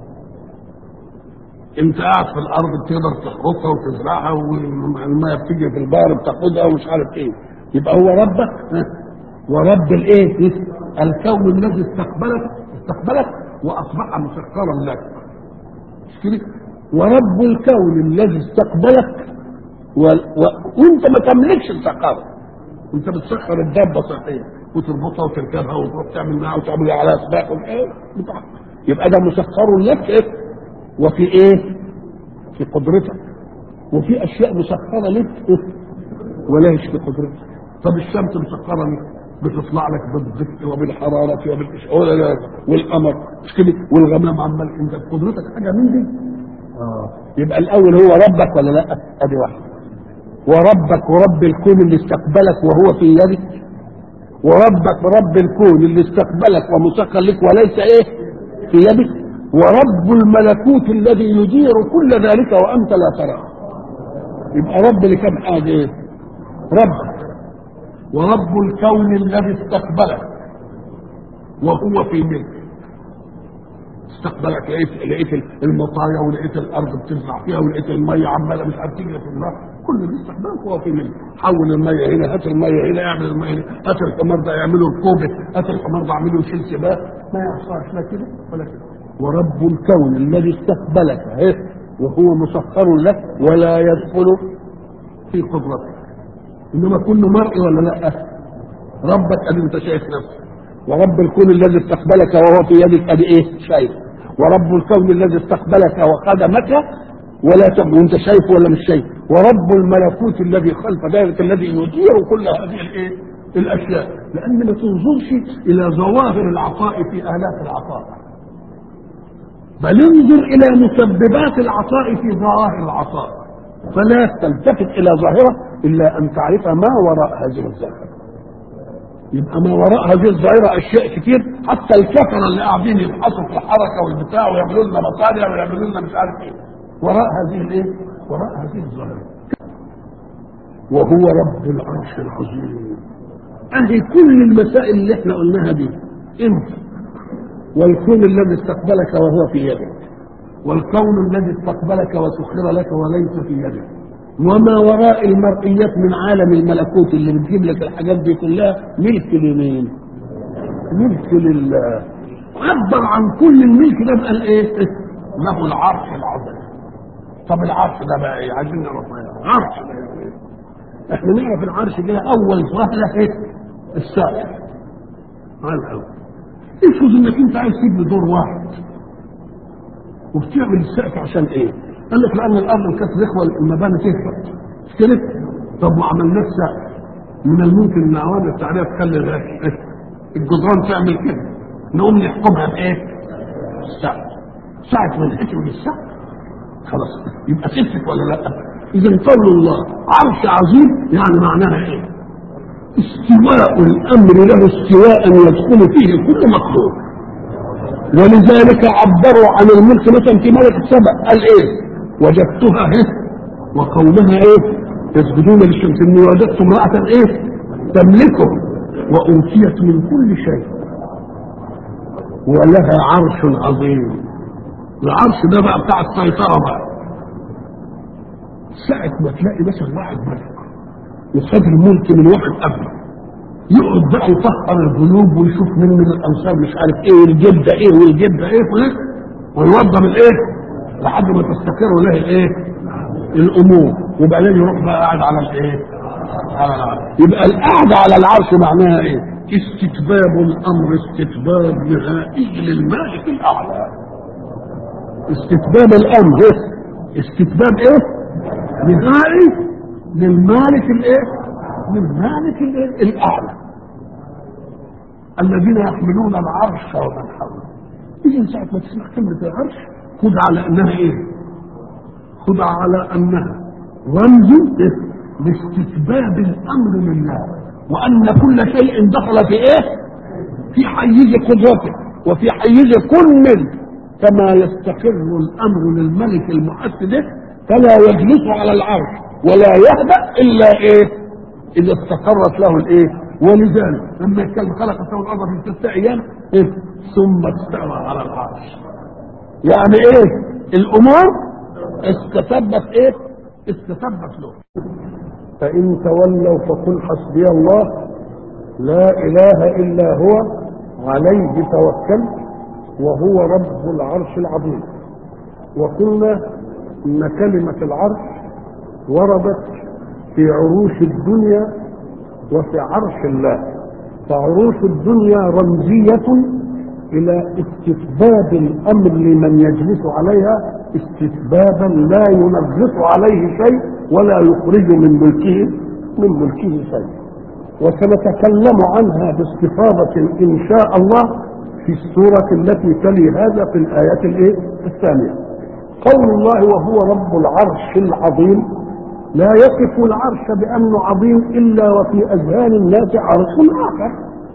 انت قاعد في الارض بتقدر تحرثها وتزرعها والميه بتيجي في البحر بتاخدها ومش عارف ايه يبقى هو ربك ها؟ ورب الايه الكون الذي استقبلك استقبلك واصبح مسخرا لك مش كده ورب الكون الذي استقبلك و... و... وانت ما تملكش السخره انت بتسخر الدابه صحيح وتربطها وتركبها وتروح تعمل معاها وتعمل عليها سباق وايه بتاع. يبقى ده مسخر لك ايه وفي ايه في قدرتك وفي اشياء مسخره لك إيه؟ ولا هيش في قدرتك طب الشمس مسخره لك بتطلع لك بالدفء وبالحراره وبالاشعار والقمر مش كده والغمام عمال انت في قدرتك حاجه من دي اه يبقى الاول هو ربك ولا لا ادي واحد وربك ورب الكون اللي استقبلك وهو في يدك وربك رب الكون اللي استقبلك ومسخر لك وليس ايه في يدك ورب الملكوت الذي يدير كل ذلك وانت لا تراه يبقى رب لكم حاجه ايه رب ورب الكون الذي استقبلك وهو في ملك استقبلك لقيت لقيت المطايا ولقيت الارض بتزرع فيها ولقيت الميه عماله مش عارف تجري في النار كل دي استقبالك وهو في ملك حول الميه هنا هات الميه هنا اعمل الميه هنا هات الحمار ده اعمله ركوبه هات الحمار ده اعمله شيل سباق ما يحصلش لا كده ولا كده ورب الكون الذي استقبلك اهي وهو مسخر لك ولا يدخل في قدرتك انما كل مرء ولا لا ربك ادي انت شايف نفسك ورب الكون الذي استقبلك وهو في يدك ادي ايه شايف ورب الكون الذي استقبلك وخدمك ولا تب وانت شايف ولا مش شايف ورب الملكوت الذي خلف ذلك الذي يدير كل هذه الايه الاشياء لان ما تنظرش الى ظواهر العطاء في الاف العطاء بل انظر الى مسببات العطاء في ظواهر العطاء فلا تلتفت الى ظاهره الا ان تعرف ما وراء هذه الظاهره يبقى ما وراء هذه الظاهرة أشياء كتير حتى الكفرة اللي قاعدين يبحثوا في الحركة والبتاع ويعملوا لنا مصانع ويعملوا لنا مش عارف إيه وراء هذه الإيه؟ وراء هذه الظاهرة وهو رب العرش العظيم أهي كل المسائل اللي احنا قلناها دي امتى والكون الذي استقبلك وهو في يدك والكون الذي استقبلك وسخر لك وليس في يدك وما وراء المرئيات من عالم الملكوت اللي بتجيب لك الحاجات دي كلها ملك لمين؟ ملك لله عبر عن كل الملك ده بقى ايه؟ له العرش العظيم طب العرش ده بقى ايه؟ عايزين نعرف ايه؟ عرش ده يعني ايه؟ احنا نعرف العرش ده اول وهله ايه؟ السقف على الاول افرض انك انت عايز تبني دور واحد وبتعمل السقف عشان ايه؟ قال لك لان الارض كانت رخوه المباني تهبط مش كده؟ طب وعملناه سقف من الممكن ان عوامل التعريه تخلي الجدران تعمل كده نقوم نحكمها بايه؟ السقف ساعة ما نحكم بالسقف خلاص يبقى سفك ولا لا؟ اذا قول الله عرش عظيم يعني معناها ايه؟ استواء الامر له استواء يدخل فيه كل مخلوق ولذلك عبروا عن الملك مثلا في ملك السبع قال ايه وجدتها ايه وقومها ايه يسجدون للشمس اني وجدت امرأة ايه تملكه واوتيت من كل شيء ولها عرش عظيم العرش ده بقى بتاع السيطرة بقى ساعة ما تلاقي مثلا واحد ملك وخد الملك من واحد قبله يقعد بقى يطهر القلوب ويشوف مين من الانصار مش عارف ايه والجده ايه والجده ايه وايه ويوضب الايه لحد ما تستقر له الايه الامور وبعدين يروح بقى قاعد على الايه على العرش يبقى القعده على العرش معناها ايه استتباب الامر استتباب نهائي للمالك الاعلى استتباب الامر استتباب ايه نهائي للمالك الايه للمالك الايه الاعلى الذين يحملون العرش ومن حوله اذا ساعه ما تسمع كلمه العرش خد على انها ايه خد على انها رمز إيه؟ لاستتباب الامر لله وان كل شيء دخل في ايه في حيز قدرته وفي حيز كل كما يستقر الامر للملك المحسد فلا يجلس على العرش ولا يهدأ الا ايه اذا استقرت له الايه ولذلك لما يتكلم خلق السماء والارض في ستة ايام إيه؟ ثم استوى على العرش يعني ايه الامور استتبت ايه استتبت له فان تولوا فقل حسبي الله لا اله الا هو عليه توكلت وهو رب العرش العظيم وقلنا ان كلمه العرش وردت في عروش الدنيا وفي عرش الله فعروش الدنيا رمزية إلى استتباب الأمر لمن يجلس عليها استتبابا لا ينغص عليه شيء ولا يخرج من ملكه من ملكه شيء وسنتكلم عنها باستفاضة إن شاء الله في السورة التي تلي هذا في الآية الإيه؟ الثانية قول الله وهو رب العرش العظيم لا يصف العرش بأنه عظيم إلا وفي أذهان الناس عرش آخر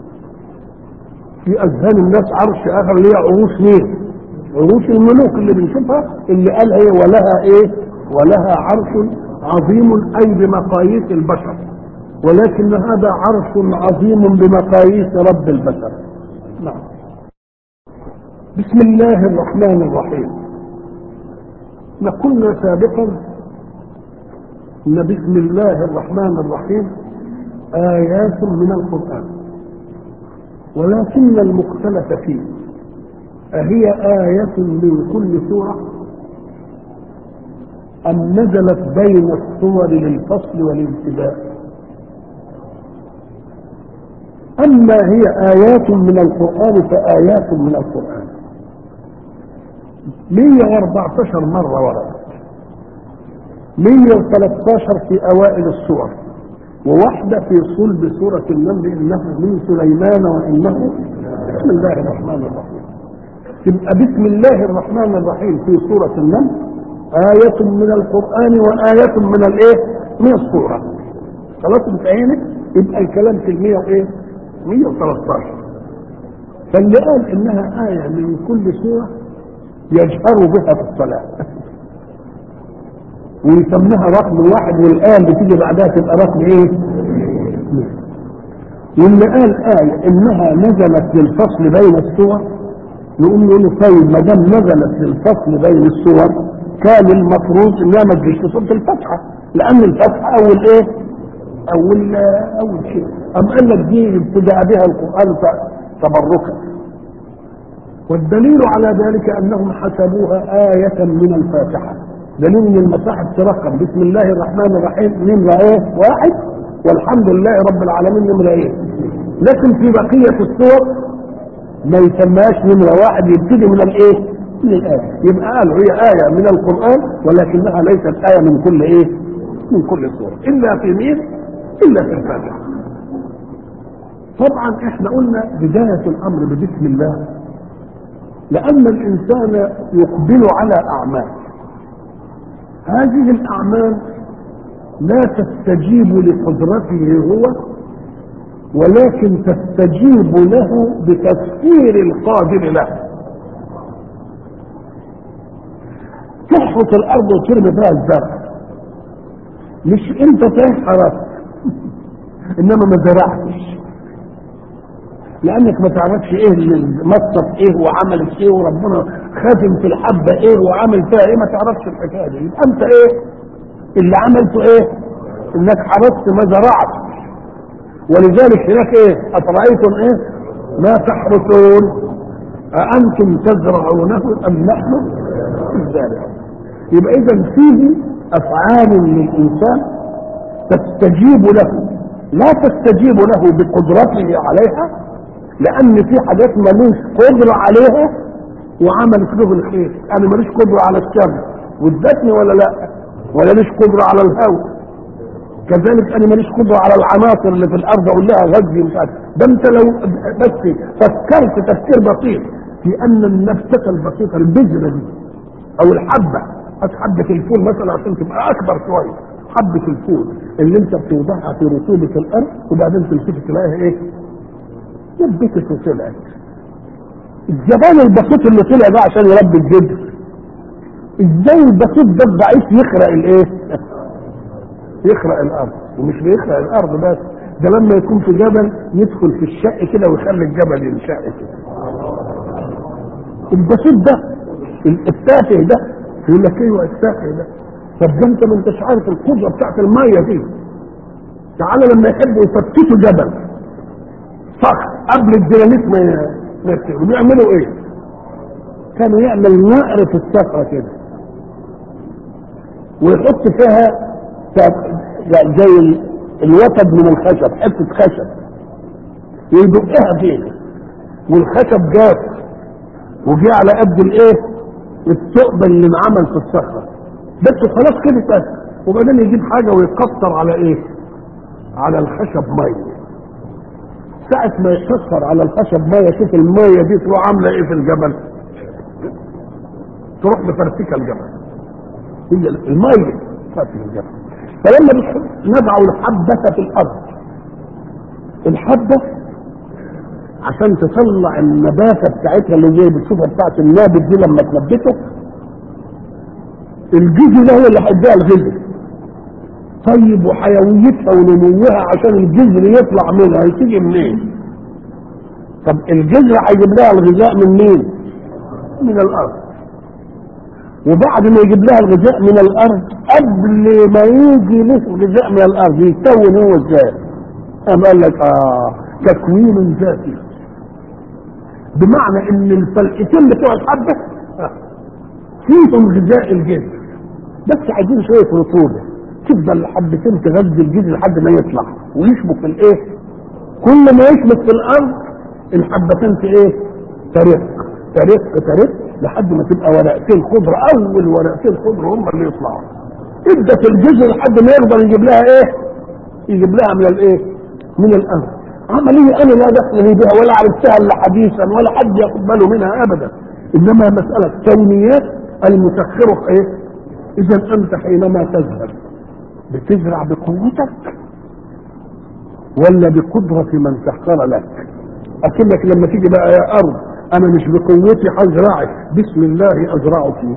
في أذهان الناس عرش آخر اللي هي عروش مين؟ عروش الملوك اللي بنشوفها اللي قال هي ولها إيه؟ ولها عرش عظيم أي بمقاييس البشر ولكن هذا عرش عظيم بمقاييس رب البشر نعم بسم الله الرحمن الرحيم ما كنا سابقا ان بسم الله الرحمن الرحيم ايات من القران ولكن المختلف فيه اهي ايه من كل سوره ام نزلت بين السور للفصل والابتداء اما هي ايات من القران فايات من القران 114 مره وردت 113 في اوائل السور وواحدة في صلب سورة النمل إنه من سليمان وإنه بسم الله الرحمن الرحيم تبقى بسم الله الرحمن الرحيم في سورة النمل آية من القرآن وآية من الإيه؟ من السورة خلاص بتعينك يبقى الكلام في المية وإيه؟ 113 فاللي قال إنها آية من كل سورة يجهر بها في الصلاة ويسميها رقم واحد والآية اللي تيجي بعدها تبقى رقم ايه؟ واللي قال آية إنها نزلت للفصل بين السور نقوم نقول طيب ما دام نزلت للفصل بين السور كان المفروض انها ما تجيش في سوره الفاتحه لان الفاتحه اول ايه؟ اول اول شيء ام قال لك دي ابتدأ بها القران تبركا والدليل على ذلك انهم حسبوها آية من الفاتحة دليل ان المصاحف ترقم بسم الله الرحمن الرحيم نمرة ايه واحد والحمد لله رب العالمين نمرة ايه لكن في بقية السور ما يسماش نمرة واحد يبتدي من الايه من الآية يبقى قالوا هي آية من القرآن ولكنها ليست آية من كل ايه من كل سورة إلا في مين إلا في الفاتحة طبعا احنا قلنا بداية الأمر ببسم الله لأن الإنسان يقبل على أعمال هذه الأعمال لا تستجيب لقدرته هو ولكن تستجيب له بتفسير القادر له تحرث الأرض وترمي فيها الزرع مش أنت تحرث إنما ما زرعتش لانك ما تعرفش ايه المصف ايه وعملت ايه وربنا خاتم في الحبه ايه وعمل فيها ايه ما تعرفش الحكايه دي يبقى انت ايه اللي عملته ايه انك حرصت ما زرعت ولذلك هناك ايه افرايتم ايه ما تحرثون أأنتم تزرعونه أم نحن الزارعون يبقى إذا فيه أفعال للإنسان تستجيب له لا تستجيب له بقدرته عليها لان في حاجات ملوش قدرة عليها وعملت له الخير انا ماليش قدرة على الشر وادتني ولا لا ولا ليش قدرة على الهواء كذلك انا ماليش قدرة على العناصر اللي في الارض اقول لها غذي مش عارف ده انت لو بس فكرت تفكير بسيط في ان النبتة البسيطة البذرة دي او الحبة هات حبة الفول مثلا عشان تبقى اكبر شوية حبة الفول اللي انت بتوضعها في رطوبة الارض وبعدين تلتفت تلاقيها ايه نبتت وطلعت الجبان البسيط اللي طلع ده عشان يربي الجدر ازاي البسيط ده الضعيف يخرق الايه يخرق الارض ومش بيخرق الارض بس ده لما يكون في جبل يدخل في الشق كده ويخلي الجبل ينشق كده البسيط ده التافه ده يقول لك ايوه التافه ده طب ده انت ما انتش عارف القدره بتاعت الميه دي تعالى لما يحبوا يفتتوا جبل صخر قبل الديناميت ما ما يفتحوا بيعملوا ايه؟ كانوا يعمل نقر في الصخره كده ويحط فيها زي الوتد من الخشب حته خشب ويدقها فيها والخشب جاف وجي على قد الايه؟ الثقب اللي انعمل في الصخره بس خلاص كده بس وبعدين يجيب حاجه ويكسر على ايه؟ على الخشب ميه ساعة ما يكسر على الخشب ميه شوف الميه دي تروح عامله ايه في الجبل؟ تروح مفرتكه الجبل هي الميه فرتك الجبل فلما نضع الحبة في الأرض الحبة عشان تطلع النباتة بتاعتها اللي زي بتشوفها بتاعت النابت دي لما تنبته الجزء ده هو اللي هيديها الغذاء طيب وحيويتها ونموها عشان الجذر يطلع منها هتيجي منين؟ طب الجذر هيجيب لها الغذاء من مين؟ من الارض وبعد ما يجيب لها الغذاء من الارض قبل ما يجي له غذاء من الارض يتكون هو ازاي؟ قام قال لك اه تكوين ذاتي بمعنى ان الفلقتين بتوع الحبه فيهم غذاء الجذر بس عايزين شويه رطوبه تفضل الحبتين تغذي الجذر لحد ما يطلع ويشبك في الايه؟ كل ما يشبك في الارض الحبتين في ايه؟ ترق ترق ترق لحد ما تبقى ورقتين خضر اول ورقتين خضر هم اللي يطلعوا ابدا في الجذر لحد ما يقدر يجيب لها ايه؟ يجيب لها من الايه؟ من الارض عمليه انا لا دخل لي بها ولا عرفتها الا حديثا ولا حد ياخد باله منها ابدا انما مساله كونيات المسخره ايه؟ اذا انت حينما تذهب بتزرع بقوتك ولا بقدرة من سخر لك أكنك لما تيجي بقى يا أرض أنا مش بقوتي هزرعك بسم الله أزرعك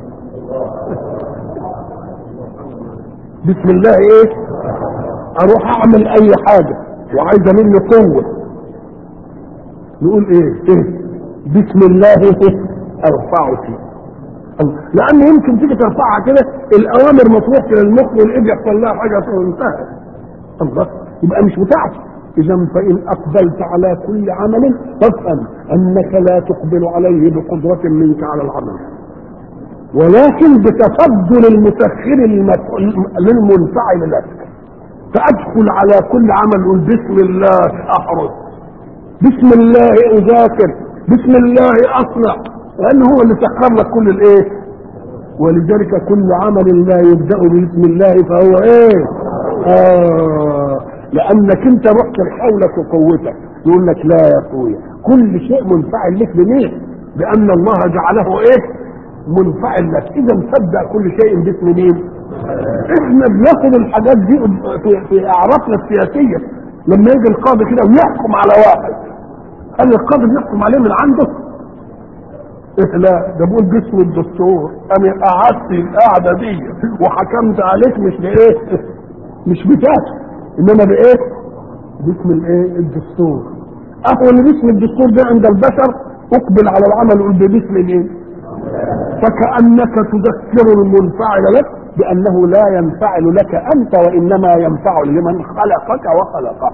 بسم الله إيه أروح أعمل أي حاجة وعايزة مني قوة نقول إيه إيه بسم الله إيه ارفعك لان يمكن تيجي ترفعها كده الاوامر مطروح الى المخ والايد يحصل لها حاجه انتهت الله يبقى مش بتاعتي اذا فان اقبلت على كل عمل فافهم انك لا تقبل عليه بقدره منك على العمل ولكن بتفضل المسخر للمنفعل لك فادخل على كل عمل قول بسم الله احرس بسم الله اذاكر بسم الله اصنع لان هو اللي سخر لك كل الايه ولذلك كل عمل لا يبدا باسم الله فهو ايه آه لانك انت رحت لحولك وقوتك يقول لك لا يا اخويا كل شيء منفعل لك بمين بان الله جعله ايه منفعل لك اذا تبدا كل شيء باسم مين احنا بناخد الحاجات دي في, في اعرافنا السياسيه لما يجي القاضي كده ويحكم على واحد هل القاضي بيحكم عليه من عنده إيه لا ده بقول باسم الدستور انا قعدت القعده دي وحكمت عليك مش بايه مش بتاعته انما بايه باسم الايه الدستور اهو اللي باسم الدستور ده عند البشر اقبل على العمل وقول باسم الايه فكانك تذكر المنفعل لك بانه لا ينفعل لك انت وانما ينفع لمن خلقك وخلقه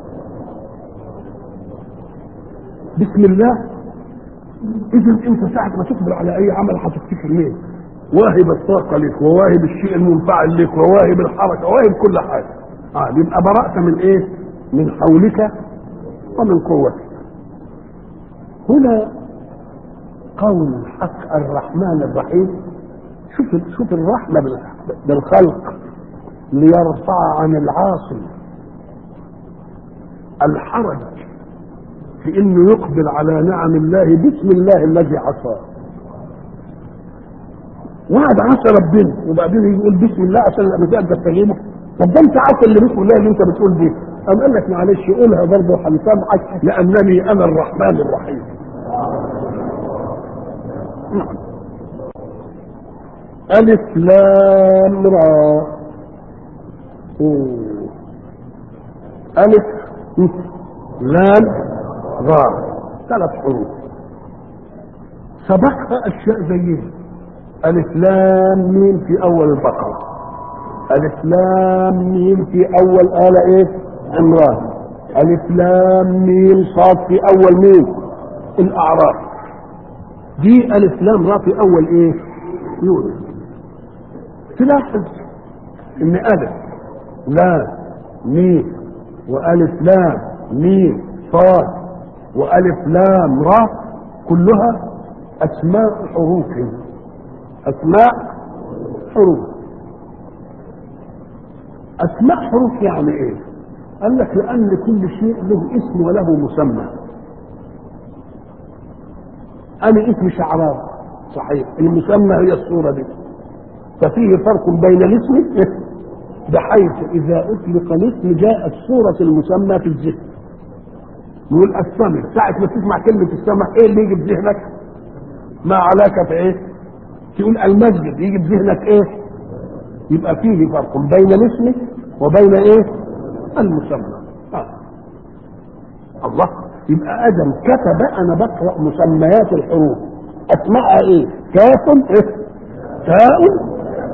بسم الله اذا انت ساعه ما تقبل على اي عمل هتفتكر مين واهب الطاقه لك وواهب الشيء المنفعل لك وواهب الحركه وواهب كل حاجه اه يبقى برأت من ايه من حولك ومن قوتك هنا قول الحق الرحمن الرحيم شوف شوف الرحمه بالخلق ليرفع عن العاصي الحرج في انه يقبل على نعم الله باسم الله الذي عصاه وعد عصى ربنا وبعدين يقول بسم الله عشان لما تقدر تستجيبه طب ده انت عارف اللي بسم الله اللي انت بتقول دي قام قال لك معلش قولها برضه هنسامحك لانني انا الرحمن الرحيم نعم ألف لام را ألف لام را ثلاث حروف سبقها أشياء زيها ألف لام ميم في أول البقرة ألف لام ميم في أول آلة إيه؟ عمران ألف لام ميم صاد في أول ميم الأعراف دي ألف لام را في أول إيه؟ يونس تلاحظ ان الف لام ميم والف لام ميم صاد والف لام را كلها اسماء حروف اسماء حروف اسماء حروف يعني ايه قال لك لان كل شيء له اسم وله مسمى انا اسمي شعراء صحيح المسمى هي الصوره دي ففيه فرق بين الاسم بحيث اذا اطلق الاسم جاءت صورة المسمى في الذهن نقول السمع ساعة ما تسمع كلمة السمع ايه اللي يجي في ذهنك؟ ما علاقة في ايه؟ تقول المسجد يجي في ذهنك ايه؟ يبقى فيه فرق بين الاسم وبين ايه؟ المسمى آه. الله يبقى ادم كتب انا بقرا مسميات الحروف اسمائها ايه؟ كاف ايه؟ تاء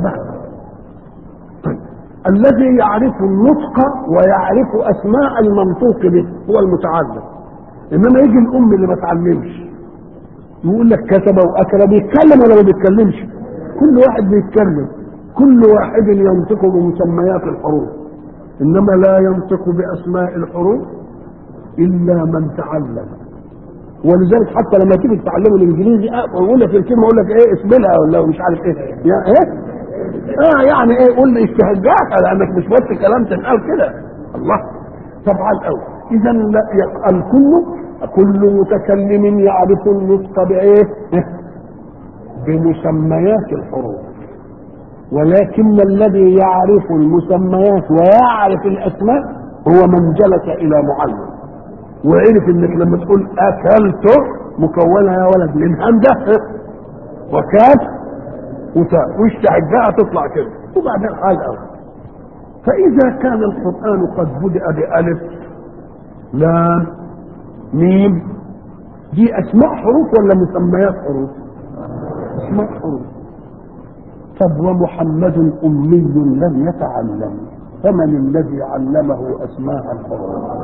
طيب. الذي يعرف النطق ويعرف اسماء المنطوق به هو المتعلم انما يجي الام اللي ما تعلمش يقول لك كتب واكل بيتكلم ولا ما بيتكلمش كل واحد بيتكلم كل واحد ينطق بمسميات الحروف انما لا ينطق باسماء الحروف الا من تعلم ولذلك حتى لما تيجي تتعلموا الانجليزي اقول لك الكلمه اقول لك ايه اسمها ولا مش عارف ايه يا ايه اه يعني ايه قول لي استهجاها لانك مش بس كلام تنقال كده الله طبعا قوي اذا الكل كل متكلم يعرف النطق بايه بمسميات الحروف ولكن الذي يعرف المسميات ويعرف الاسماء هو من جلس الى معلم وعرف انك لما تقول اكلت مكونه يا ولد من همزه وكاف وتاء واشتعجاء تطلع كده وبعدين حال أول فإذا كان القرآن قد بدأ بألف لام ميم دي أسماء حروف ولا مسميات حروف؟ اسماء حروف طب ومحمد أمي لم يتعلم فمن الذي علمه أسماء الحروف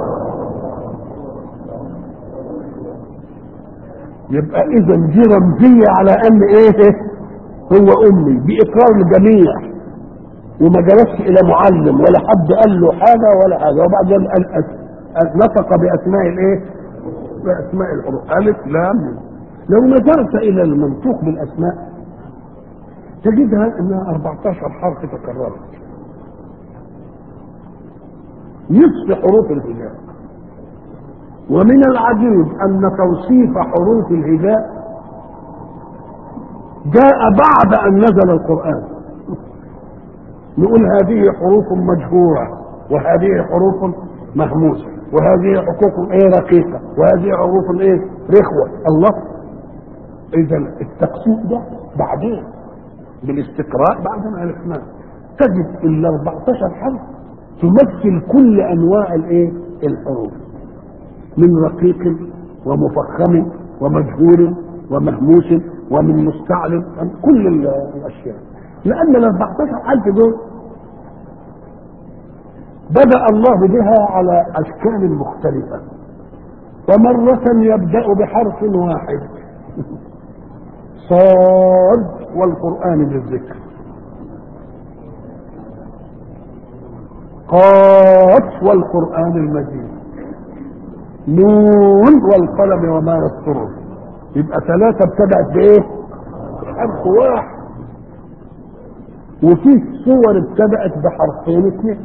يبقى إذا دي رمزية على أن إيه هو أمي بإقرار الجميع وما جلسش إلى معلم ولا حد قال له حاجة ولا حاجة وبعدين قال أس- نطق بأسماء الإيه؟ بأسماء الحروف ألف لام لو نظرت إلى المنطوق بالأسماء تجدها انها 14 حرف تكررت نصف حروف الهجاء ومن العجيب ان توصيف حروف الهجاء جاء بعد ان نزل القران نقول هذه حروف مجهوره وهذه حروف مهموسه وهذه حقوق ايه رقيقه وهذه حروف ايه رخوه الله اذا التقسيم ده بعدين بالاستقراء بعد ما عرفناه تجد ال 14 حرف تمثل كل انواع الايه؟ الحروف من رقيق ومفخم ومجهور ومهموس ومن مستعلم كل ال- الاشياء لان ال 14 حرف دول بدأ الله بها على أشكال مختلفة ومرة يبدأ بحرف واحد صاد والقرآن بالذكر قاف والقرآن المجيد نون والقلم وما يسطرون يبقى ثلاثة ابتدأت بإيه؟ حرف واحد وفي صور ابتدأت بحرفين اثنين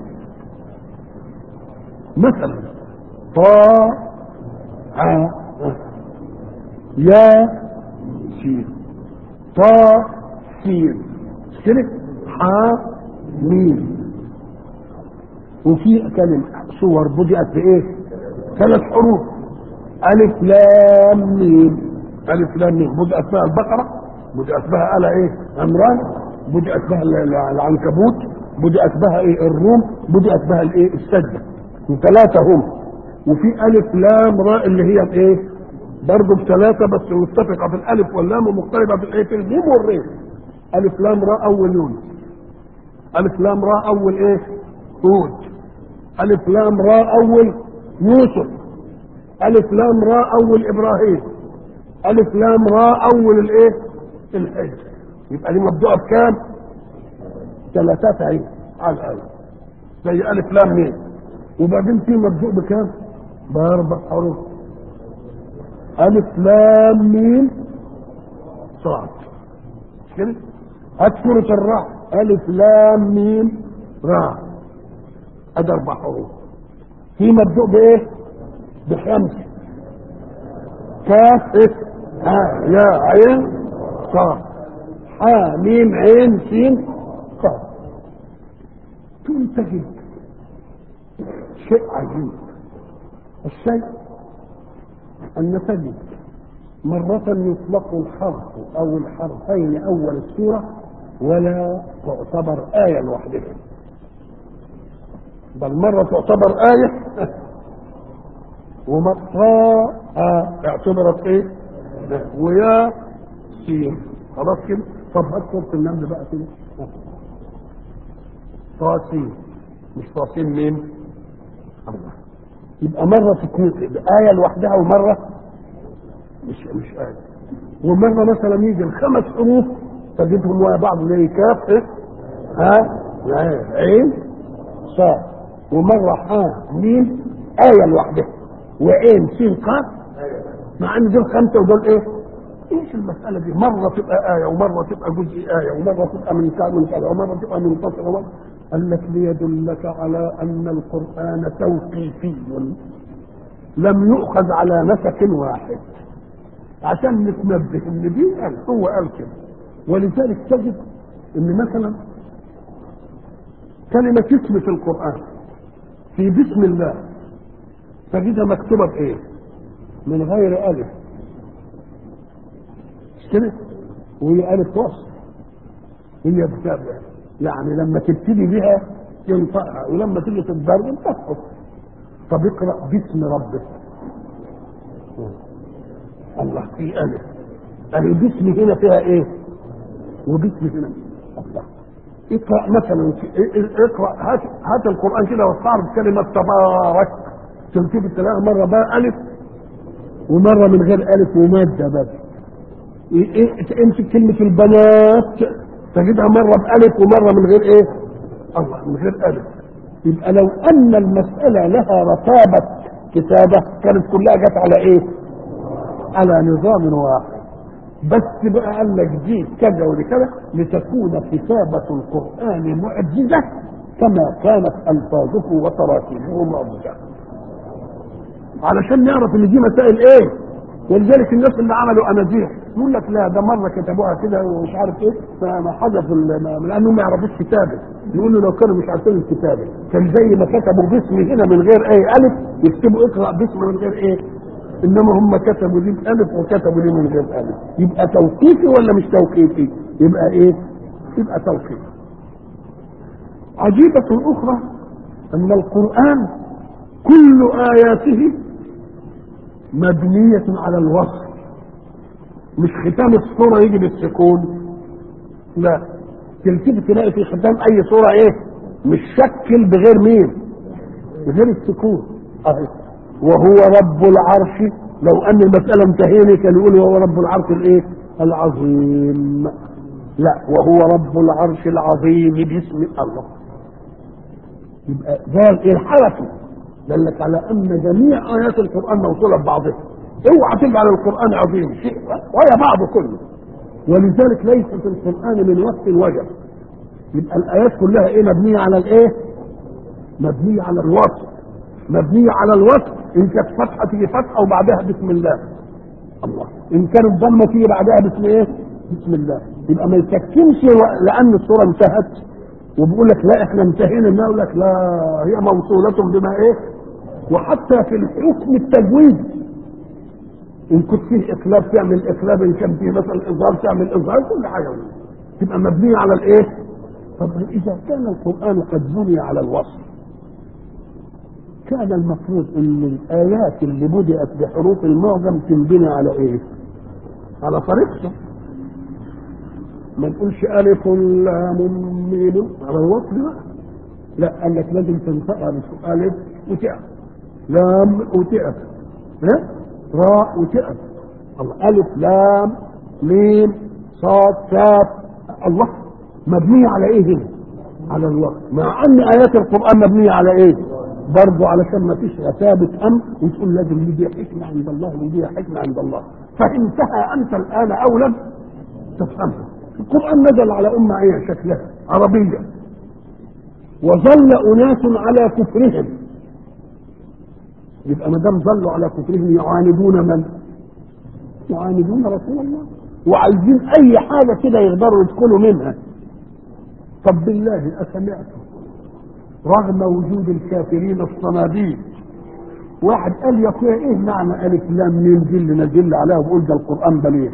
مثلا طا ع يا سين طا سين مش كده ح ميم وفي كلمة صور بدأت بإيه؟ ثلاث حروف ألف لام ميم ألف لام ميم بدأت بها البقرة بدأت بها آل إيه؟ عمران بدأت بها ال- ال- العنكبوت بدأت بها إيه؟ الروم بدأت بها الإيه؟ السجدة ثلاثة هم وفي ألف لام راء اللي هي الإيه؟ برضه بثلاثة بس متفقة في الألف واللام ومقتربة في الإيه؟ في الميم والري ألف لام راء أول يونس ألف لام راء أول إيه؟ هود ألف لام راء أول يوسف ألف لام راء أول إبراهيم ألف لام راء أول الإيه؟ الحج يبقى دي مبدوءة بكام؟ ثلاثات عين على الأقل زي ألف لام ميم وبعدين في مبدوء بكام؟ بأربع حروف ألف لام ميم صاد مش كده؟ هات سورة الرعد ألف لام ميم راء أدي أربع حروف في مبدوء بإيه؟ بخمسة كاف إيه؟ ها يا عين صاد ح ميم عين سين قاف تقول تجد شيء عجيب الشيء أن تجد مرة يطلق الحرف أو الحرفين أول السورة ولا تعتبر آية لوحدها بل مرة تعتبر آية ومرة آه اعتبرت ايه؟ ويا سين خلاص كده؟ طب هات سورة النمل بقى كده طاسين مش طاسين مين؟ الله يبقى مرة تكون آية لوحدها ومرة مش مش آية ومرة مثلا يجي الخمس حروف تجدهم ويا بعض زي كاف إيه؟ ها عين صاد ومرة ها ميم آية لوحدها وعين سين قاف مع ان دول خمسة ودول ايه؟ ايش المسألة دي؟ مرة تبقى آية ومرة تبقى جزء آية ومرة تبقى من كذا من كذا ومرة تبقى منفصلة ومرة قال لك ليدلك على أن القرآن توقيفي لم يؤخذ على نسق واحد عشان نتنبه ان دي قال هو قال كده ولذلك تجد ان مثلا كلمة اسم في القرآن في بسم الله تجدها مكتوبة بإيه؟ من غير ألف مش كده؟ وهي ألف وصل هي بتابع يعني لما تبتدي بها ينطقها ولما تيجي تتضرب تسقط طب اقرأ باسم ربك الله في ألف اهي باسم هنا فيها ايه وباسم هنا الله اقرا مثلا اقرا هات هات القران كده واستعرض كلمه تبارك تلتفت تلاقيها مره بقى الف ومره من غير الف وماده بس امسك كلمه البنات تجدها مره بالف ومره من غير ايه الله من غير الف يبقى لو ان المساله لها رتابه كتابه كانت كلها جت على ايه على نظام واحد بس بقى قال لك دي كذا ودي كذا لتكون كتابة القرآن معجزة كما كانت ألفاظه وتراكيبه معجزة علشان نعرف ان دي مسائل ايه ولذلك الناس اللي عملوا اناجيل يقول لك لا ده مره كتبوها كده ومش عارف ايه فما حذفوا لانهم ما يعرفوش كتابه يقول له لو كانوا مش عارفين الكتابه كان زي ما كتبوا باسم هنا من غير اي الف يكتبوا اقرا باسم من غير ايه انما هم كتبوا دي بألف وكتبوا دي من غير ألف يبقى توقيفي ولا مش توقيفي يبقى ايه يبقى توقيفي عجيبة أخرى أن القرآن كل آياته مبنية على الوصف مش ختام الصورة يجي بالسكون لا تلتفت تلاقي في ختام أي صورة إيه مش شكل بغير مين بغير السكون أهي وهو رب العرش لو ان المسألة انتهينا كان يقول وهو رب العرش الايه العظيم لا وهو رب العرش العظيم باسم الله يبقى قال ايه الحركة دلك على ان جميع ايات القرآن موصولة ببعضها اوعى تجعل القرآن عظيم شيء وهي بعضه كله ولذلك ليس في القرآن من وقت وجب يبقى الايات كلها ايه مبنية على الايه مبنية على الوصف مبنية على الوصف ان كانت فتحة تيجي فتحة وبعدها بسم الله الله ان كانت ضمة تيجي بعدها بسم ايه بسم الله يبقى ما يسكنش لان الصورة انتهت وبيقول لك لا احنا انتهينا منها يقول لك لا هي موصولة بما ايه وحتى في الحكم التجويد ان كنت فيه اقلاب تعمل اقلاب ان كان فيه مثلا اظهار تعمل اظهار كل حاجة تبقى مبنية على الايه طب اذا كان القرآن قد بني على الوصف كان المفروض ان الايات اللي بدات بحروف المعجم تنبني على ايه؟ على طريقته ما نقولش الف لام ميم على الوصف بقى لا قال لك لازم تنطقها الف وتقف لام وتقف ها راء وتقف الله الف لام ميم صاد كاف الله مبنيه على ايه هنا؟ على الوقت مع ان ايات القران مبنيه على ايه؟ برضه علشان ما فيش رتابة أمر وتقول لازم دي حكمة عند الله ودي حكمة عند الله فهمتها أنت الآن أو لم تفهمها القرآن نزل على أمة إيه شكلها عربية وظل أناس على كفرهم يبقى ما دام ظلوا على كفرهم يعاندون من؟ يعاندون رسول الله وعايزين أي حاجة كده يقدروا يدخلوا منها طب بالله أسمعتم رغم وجود الكافرين الصناديد واحد قال يا اخويا ايه معنى الف لام ميم دي اللي نزل عليها وقول ده القران بليغ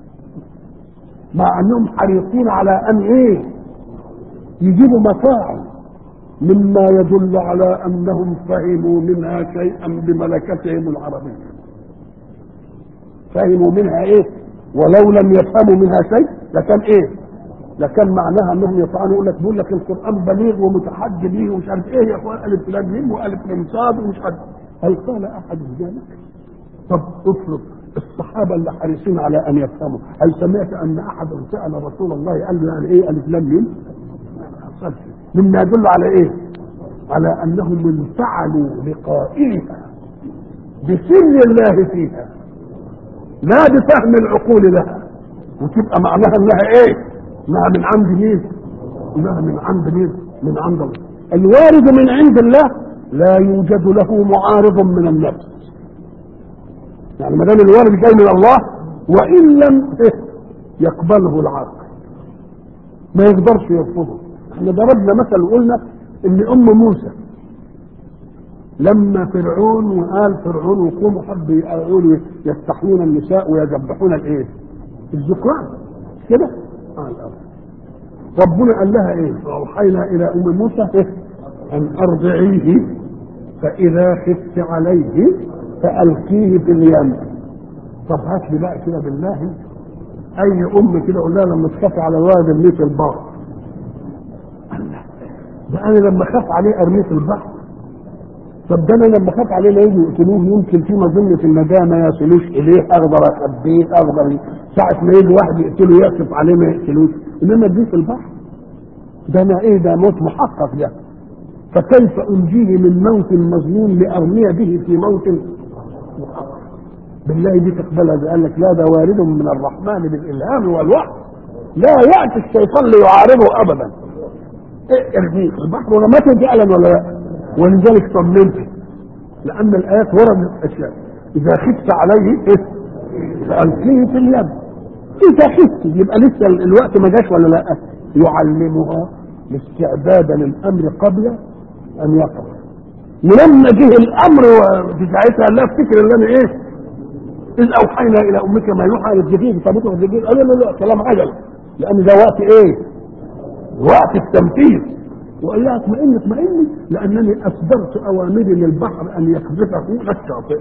مع انهم حريصين على ان ايه يجيبوا مفاعل مما يدل على انهم فهموا منها شيئا بملكتهم العربيه فهموا منها ايه ولو لم يفهموا منها شيء لكان ايه لكان معناها انهم يطعنوا يقول لك بيقول لك القران بليغ ومتحدي به ومش عارف ايه يا اخوان الف لام ميم والف لام صاد ومش عارف هل قال احد ذلك؟ طب افرض الصحابه اللي حريصين على ان يفهموا هل سمعت ان احدا سال رسول الله قال له يعني ايه الف لام ميم؟ مما يدل على ايه؟ على انهم انفعلوا لقائلها بسر الله فيها لا بفهم العقول لها وتبقى معناها انها ايه؟ انها من عند مين؟ انها من عند مين؟ من عند الله. الوارد من عند الله لا يوجد له معارض من النفس. يعني ما دام الوارد جاي من الله وان لم يقبله العقل. ما يقدرش يرفضه. احنا ضربنا مثل وقلنا ان ام موسى لما فرعون وقال فرعون وقوموا حبوا يقولوا يستحيون النساء ويذبحون الايه؟ الذكران كده؟ على الأرض ربنا قال لها ايه فأوحينا إلى أم موسى إيه؟ أن أرضعيه فإذا خفت عليه فألقيه في اليم طب هات لي بقى كده بالله اي ام كده اقول لها لما تخاف على الولد ارميه في البحر ده انا لما اخاف عليه ارميه في البحر طب ده انا لما اخاف عليه لا يجي يقتلوه يمكن في مظنه النجاه ما يصلوش اليه اقدر اخبيه اقدر ساعه ما يجي واحد يقتله يقصف عليه ما يقتلوش انما اديه في البحر ده انا ايه ده موت محقق ده فكيف انجيه من موت مظنون لارمي به في موت محقق بالله دي تقبلها ده قال لك لا ده وارد من الرحمن بالالهام والوحي لا ياتي الشيطان ليعارضه ابدا إيه ارميه في البحر ورمته فعلا ولا لا ولذلك طمنت لان الايات وردت اشياء اذا خفت عليه إيه؟ فالقيه في اليم اذا خفت يبقى لسه الوقت ما جاش ولا لا يعلمها استعدادا للامر قبل ان يقع ولما جه الامر في ساعتها لا افتكر ان انا ايه اذ اوحينا الى امك ما يوحى للجديد فبطل الجديد قال لا لا كلام عجل لان ده وقت ايه وقت التنفيذ وقال لها اطمئني اطمئني لانني اصدرت اوامري للبحر ان يقذفه الى الشاطئ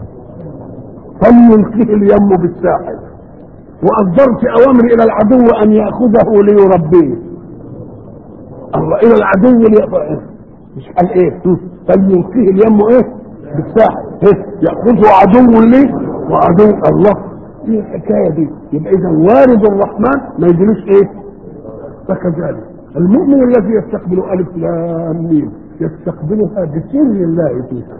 فليلقيه اليم بالساحل واصدرت اوامري الى العدو ان ياخذه ليربيه الله الى العدو لي... مش قال ايه فليلقيه اليم ايه بالساحل إيه؟ ياخذه عدو لي وعدو الله ايه الحكايه دي يبقى اذا وارد الرحمن ما يجيلوش ايه فكذلك المؤمن الذي يستقبل الف لام ميم يستقبلها بسر الله فيها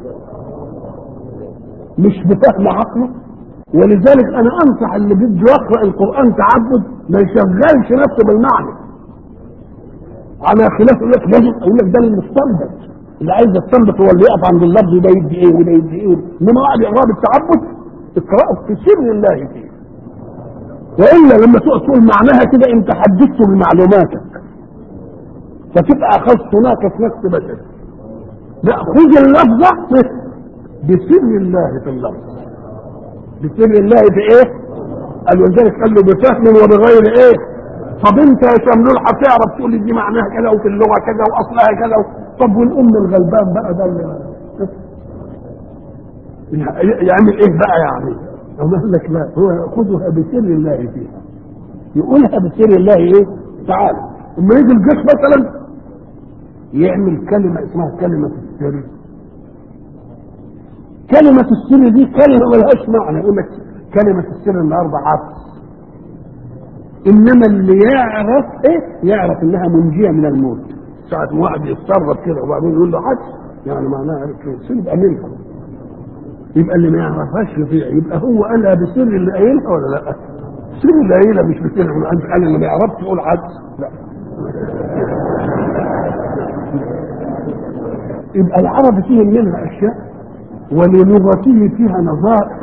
مش بفهم عقله ولذلك انا انصح اللي بده يقرا القران تعبد ما يشغلش نفسه بالمعنى على خلاف يقول لك لازم اقول لك ده المستنبط اللي عايز يستنبط هو اللي يقف عند اللفظ ده يدي ايه وده يدي ايه انما واحد يقرا بالتعبد اقراه في سر الله فيه والا لما تقعد تقول معناها كده انت حددته بمعلوماتك فتبقى اخذت ناقص نفس بشر لا خذ اللفظه بسر الله في اللفظ بسر الله في ايه؟ قال ولذلك قال له بفهم وبغير ايه؟ طب انت يا شملول هتعرف تقول لي دي معناها كذا وفي اللغه كذا واصلها كذا طب والام الغلبان بقى ده اللي يعمل ايه بقى يعني؟ أما قال لك لا هو خذها بسر الله فيها يقولها بسر الله ايه؟ تعالى اما يجي الجيش مثلا يعمل كلمه اسمها كلمه السر كلمة السر دي كلمة ملهاش معنى يقول لك كلمة السر النهارده عطس انما اللي يعرف ايه يعرف انها منجية من الموت ساعة ما واحد يتصرف كده وبعدين يقول له عطس يعني معناها عرف السر يبقى منكم يبقى اللي ما يعرفهاش يضيع يبقى هو قالها بسر اللي قايلها ولا لا؟ سر اللي قايلها مش بسر انت قال اللي ما يعرفش يقول عطس لا يبقى العرب فيهم منها اشياء وللغته فيها نظائر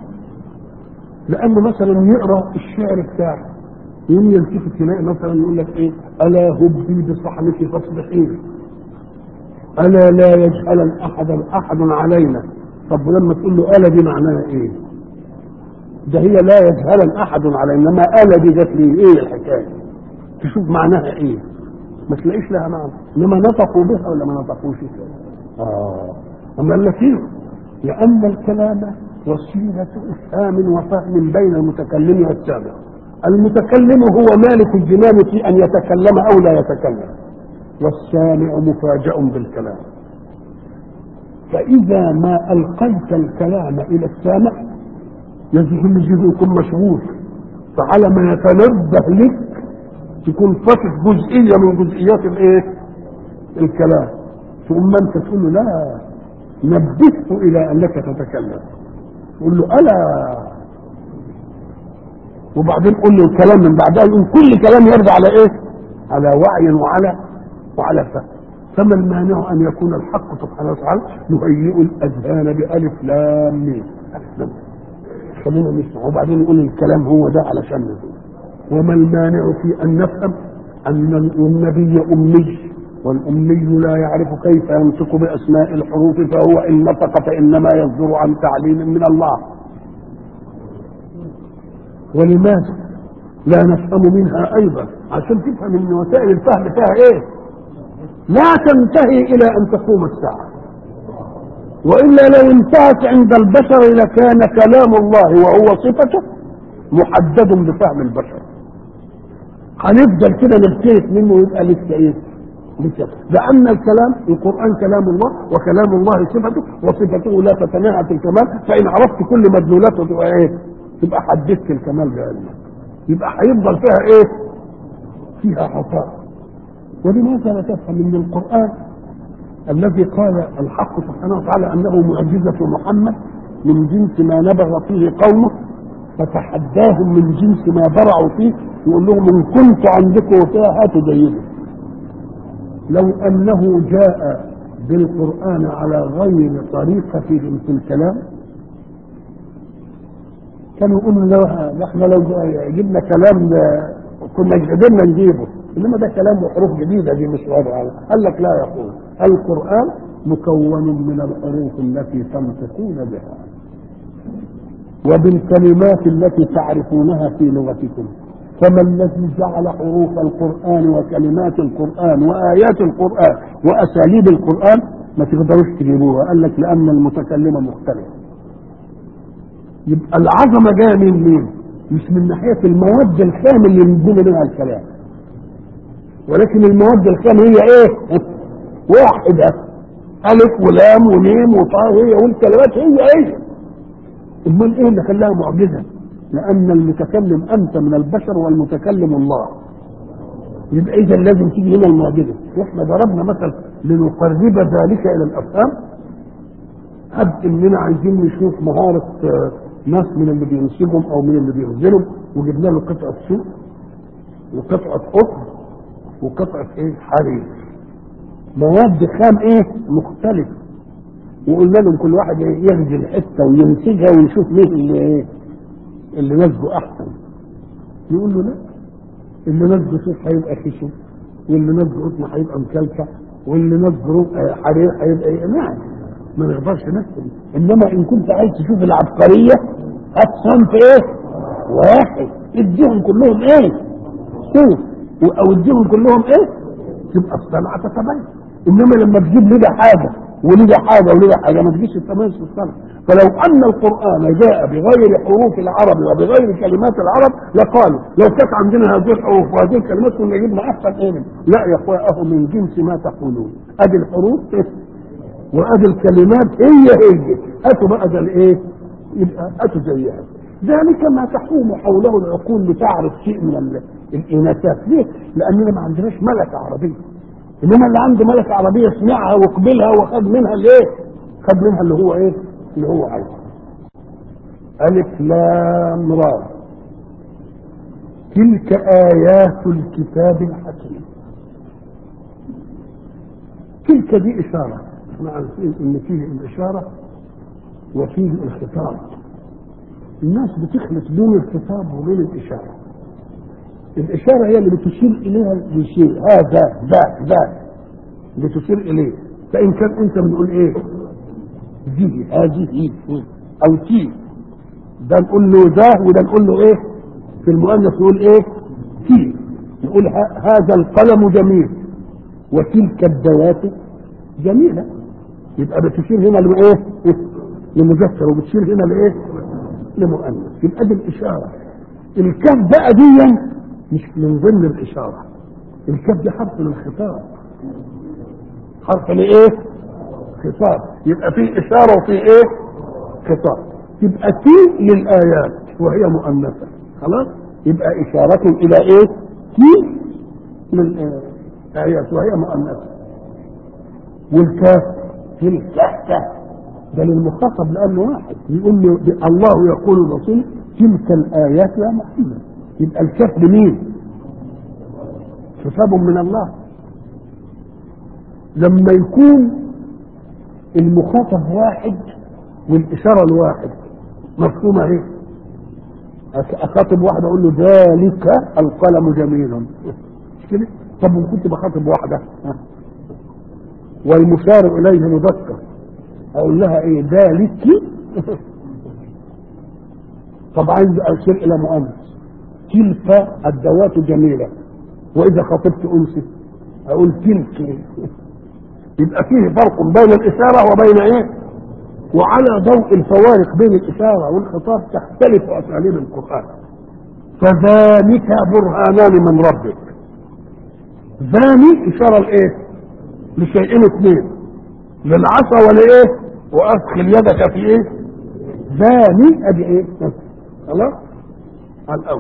لأنه مثلا يقرأ الشعر بتاعه يوم يلتفت يلاقي مثلا يقول لك ايه ألا هبي بصحنك فاصبحين ألا لا يجهل أحدا أحد علينا طب ولما تقول له ألا دي معناها ايه ده هي لا يجهل أحد علينا ما ألا دي جت لي ايه الحكاية تشوف معناها ايه ما تلاقيش لها معنى انما نطقوا بها ولا ما نطقوش اه اما قال لك ايه لأن الكلام وسيلة إفهام وفهم بين المتكلم والسامع المتكلم هو مالك الزمام في أن يتكلم أو لا يتكلم والسامع مفاجأ بالكلام فإذا ما ألقيت الكلام إلى السامع يزهم يكون مشغول فعلى ما يتنبه لك تكون فاتت جزئية من جزئيات الايه؟ الكلام ثم انت تقول له لا نبهته الى انك تتكلم قول له الا وبعدين قول له الكلام من بعدها يقول كل كلام يرجع على ايه على وعي وعلى وعلى فهم فما المانع ان يكون الحق سبحانه وتعالى يهيئ الاذهان بالف لام ميم خلينا نسمع وبعدين يقول الكلام هو ده علشان نقول وما المانع في ان نفهم ان النبي امي والأمي لا يعرف كيف ينطق بأسماء الحروف فهو إن نطق فإنما يصدر عن تعليم من الله ولماذا لا نفهم منها أيضا عشان تفهم أن وسائل الفهم فيها إيه لا تنتهي إلى أن تقوم الساعة وإلا لو انتهت عند البشر لكان كلام الله وهو صفته محدد بفهم البشر هنفضل كده نبتهت منه ويبقى لسه ايه؟ لسه لأن الكلام القرآن كلام الله وكلام الله صفته وصفته لا تتناهى في الكمال فإن عرفت كل مدلولاته تبقى ايه؟ تبقى حددت الكمال بعلمك يبقى هيفضل فيها ايه؟ فيها عطاء ولماذا لا تفهم ان القرآن الذي قال الحق سبحانه وتعالى انه معجزة محمد من جنس ما نبغ فيه قومه فتحداهم من جنس ما برعوا فيه يقول لهم ان كنت عندكم فيها هاتوا جيده لو انه جاء بالقران على غير طريقتهم في الكلام كانوا يقولوا لو احنا لو جبنا كلام كنا قدرنا نجيبه انما ده كلام وحروف جديده دي مش واضحه قال لك لا يقول القران مكون من الحروف التي تنطقون بها وبالكلمات التي تعرفونها في لغتكم فما الذي جعل حروف القرآن وكلمات القرآن وآيات القرآن وأساليب القرآن ما تقدروش تجيبوها قال لك لأن المتكلم مختلف يبقى العظمة جاية من مين؟ مش من ناحية المواد الخام اللي ينبني منها الكلام ولكن المواد الخام هي ايه؟ واحدة ألف ولام وميم وطاء هي والكلمات هي ايه؟ امال ايه اللي خلاها معجزه لان المتكلم انت من البشر والمتكلم الله يبقى اذا لازم تيجي هنا المعجزه واحنا ضربنا مثل لنقرب ذلك الى الافهام قد اننا عايزين نشوف مهاره ناس من اللي بينسجهم او من اللي بيغزلهم وجبنا له قطعه سوق وقطعه قطن وقطعه ايه حرير مواد خام ايه مختلفه وقلنا لهم كل واحد ينزل حته وينسجها ويشوف مين اللي ايه اللي نسجه احسن يقول له لا اللي نسجه صوت هيبقى خشن واللي نسجه قطن هيبقى مكلكع واللي نسجه حرير هيبقى ايه نعم ما نقدرش نفهم انما ان كنت عايز تشوف العبقريه هات صنف ايه واحد اديهم كلهم ايه صوت او اديهم كلهم ايه تبقى الصنعه تتبين انما لما تجيب لي حاجه وليه حاجه وليه حاجه ما تجيش التميز في الصنعه فلو ان القران جاء بغير حروف العرب وبغير كلمات العرب لقالوا لو كانت عندنا هذه الحروف وهذه الكلمات كنا جبنا احسن ايه لا يا اخويا اهو من جنس ما تقولون ادي الحروف وادي الكلمات هي هي اتوا بقى ده الايه يبقى اتوا زيها ذلك ما تحوم حوله العقول لتعرف شيء من الاناثات ليه؟ لاننا ما عندناش ملكه عربيه انما اللي عنده ملكه عربيه سمعها وقبلها وخد منها الايه؟ خد منها اللي هو ايه؟ اللي هو عايزه. الف لام را تلك ايات الكتاب الحكيم. تلك دي اشاره احنا عارفين ان فيه الاشاره وفيه الخطاب. الناس بتخلط بين الخطاب وبين الاشاره. الإشارة هي اللي بتشير إليها بشيء هذا ذا ذا بتشير إليه فإن كان أنت بنقول إيه؟ دي هذه أو تي ده نقول له ده وده نقول له إيه؟ في المؤنث نقول إيه؟ تي نقول هذا القلم جميل وتلك الذوات جميلة يبقى بتشير هنا لإيه؟ لمذكر وبتشير هنا لإيه؟ لمؤنث يبقى دي الإشارة الكاف بقى دي مش من ضمن الإشارة الكاف دي حرف للخطاب حرف لإيه؟ خطاب يبقى فيه إشارة وفيه إيه؟ خطاب تبقى تي للآيات وهي مؤنثة خلاص؟ يبقى إشارة إلى إيه؟ تي للآيات وهي مؤنثة والكاف تلك ده للمخاطب لأنه واحد يقول له الله يقول الرسول تلك الآيات يا محمد يبقى الكاف لمين؟ خطاب من الله لما يكون المخاطب واحد والإشارة الواحد مفهومة ايه؟ أخاطب واحد أقول له ذلك القلم جميل مش كده؟ طب وإن كنت بخاطب واحدة والمشار إليه مذكر أقول لها إيه ذلك طب عايز أشير إلى مؤنث تلك الذوات جميلة وإذا خاطبت أنثى أقول تلك يبقى فيه فرق بين الإشارة وبين إيه؟ وعلى ضوء الفوارق بين الإشارة والخطاب تختلف أساليب القرآن فذلك برهانان من ربك ذاني اشاره لايه لشيئين اثنين للعصا ولايه وادخل يدك في ايه ذاني ادي ايه خلاص على الاول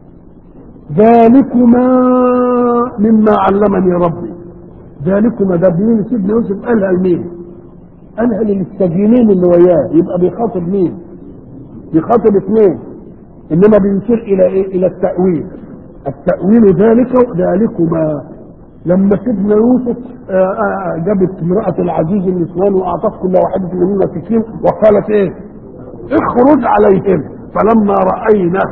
ذلكما مما علمني ربي ذلكما ده مين سيدنا يوسف قالها لمين قالها للسجينين اللي وياه يبقى بيخاطب مين بيخاطب اثنين انما بيشير الى ايه الى التاويل التاويل ذلك ذلكما لما سيدنا يوسف آه، آه، جابت امراه العزيز النسوان واعطت كل واحده منهن سكين وقالت ايه اخرج عليهم فلما راينه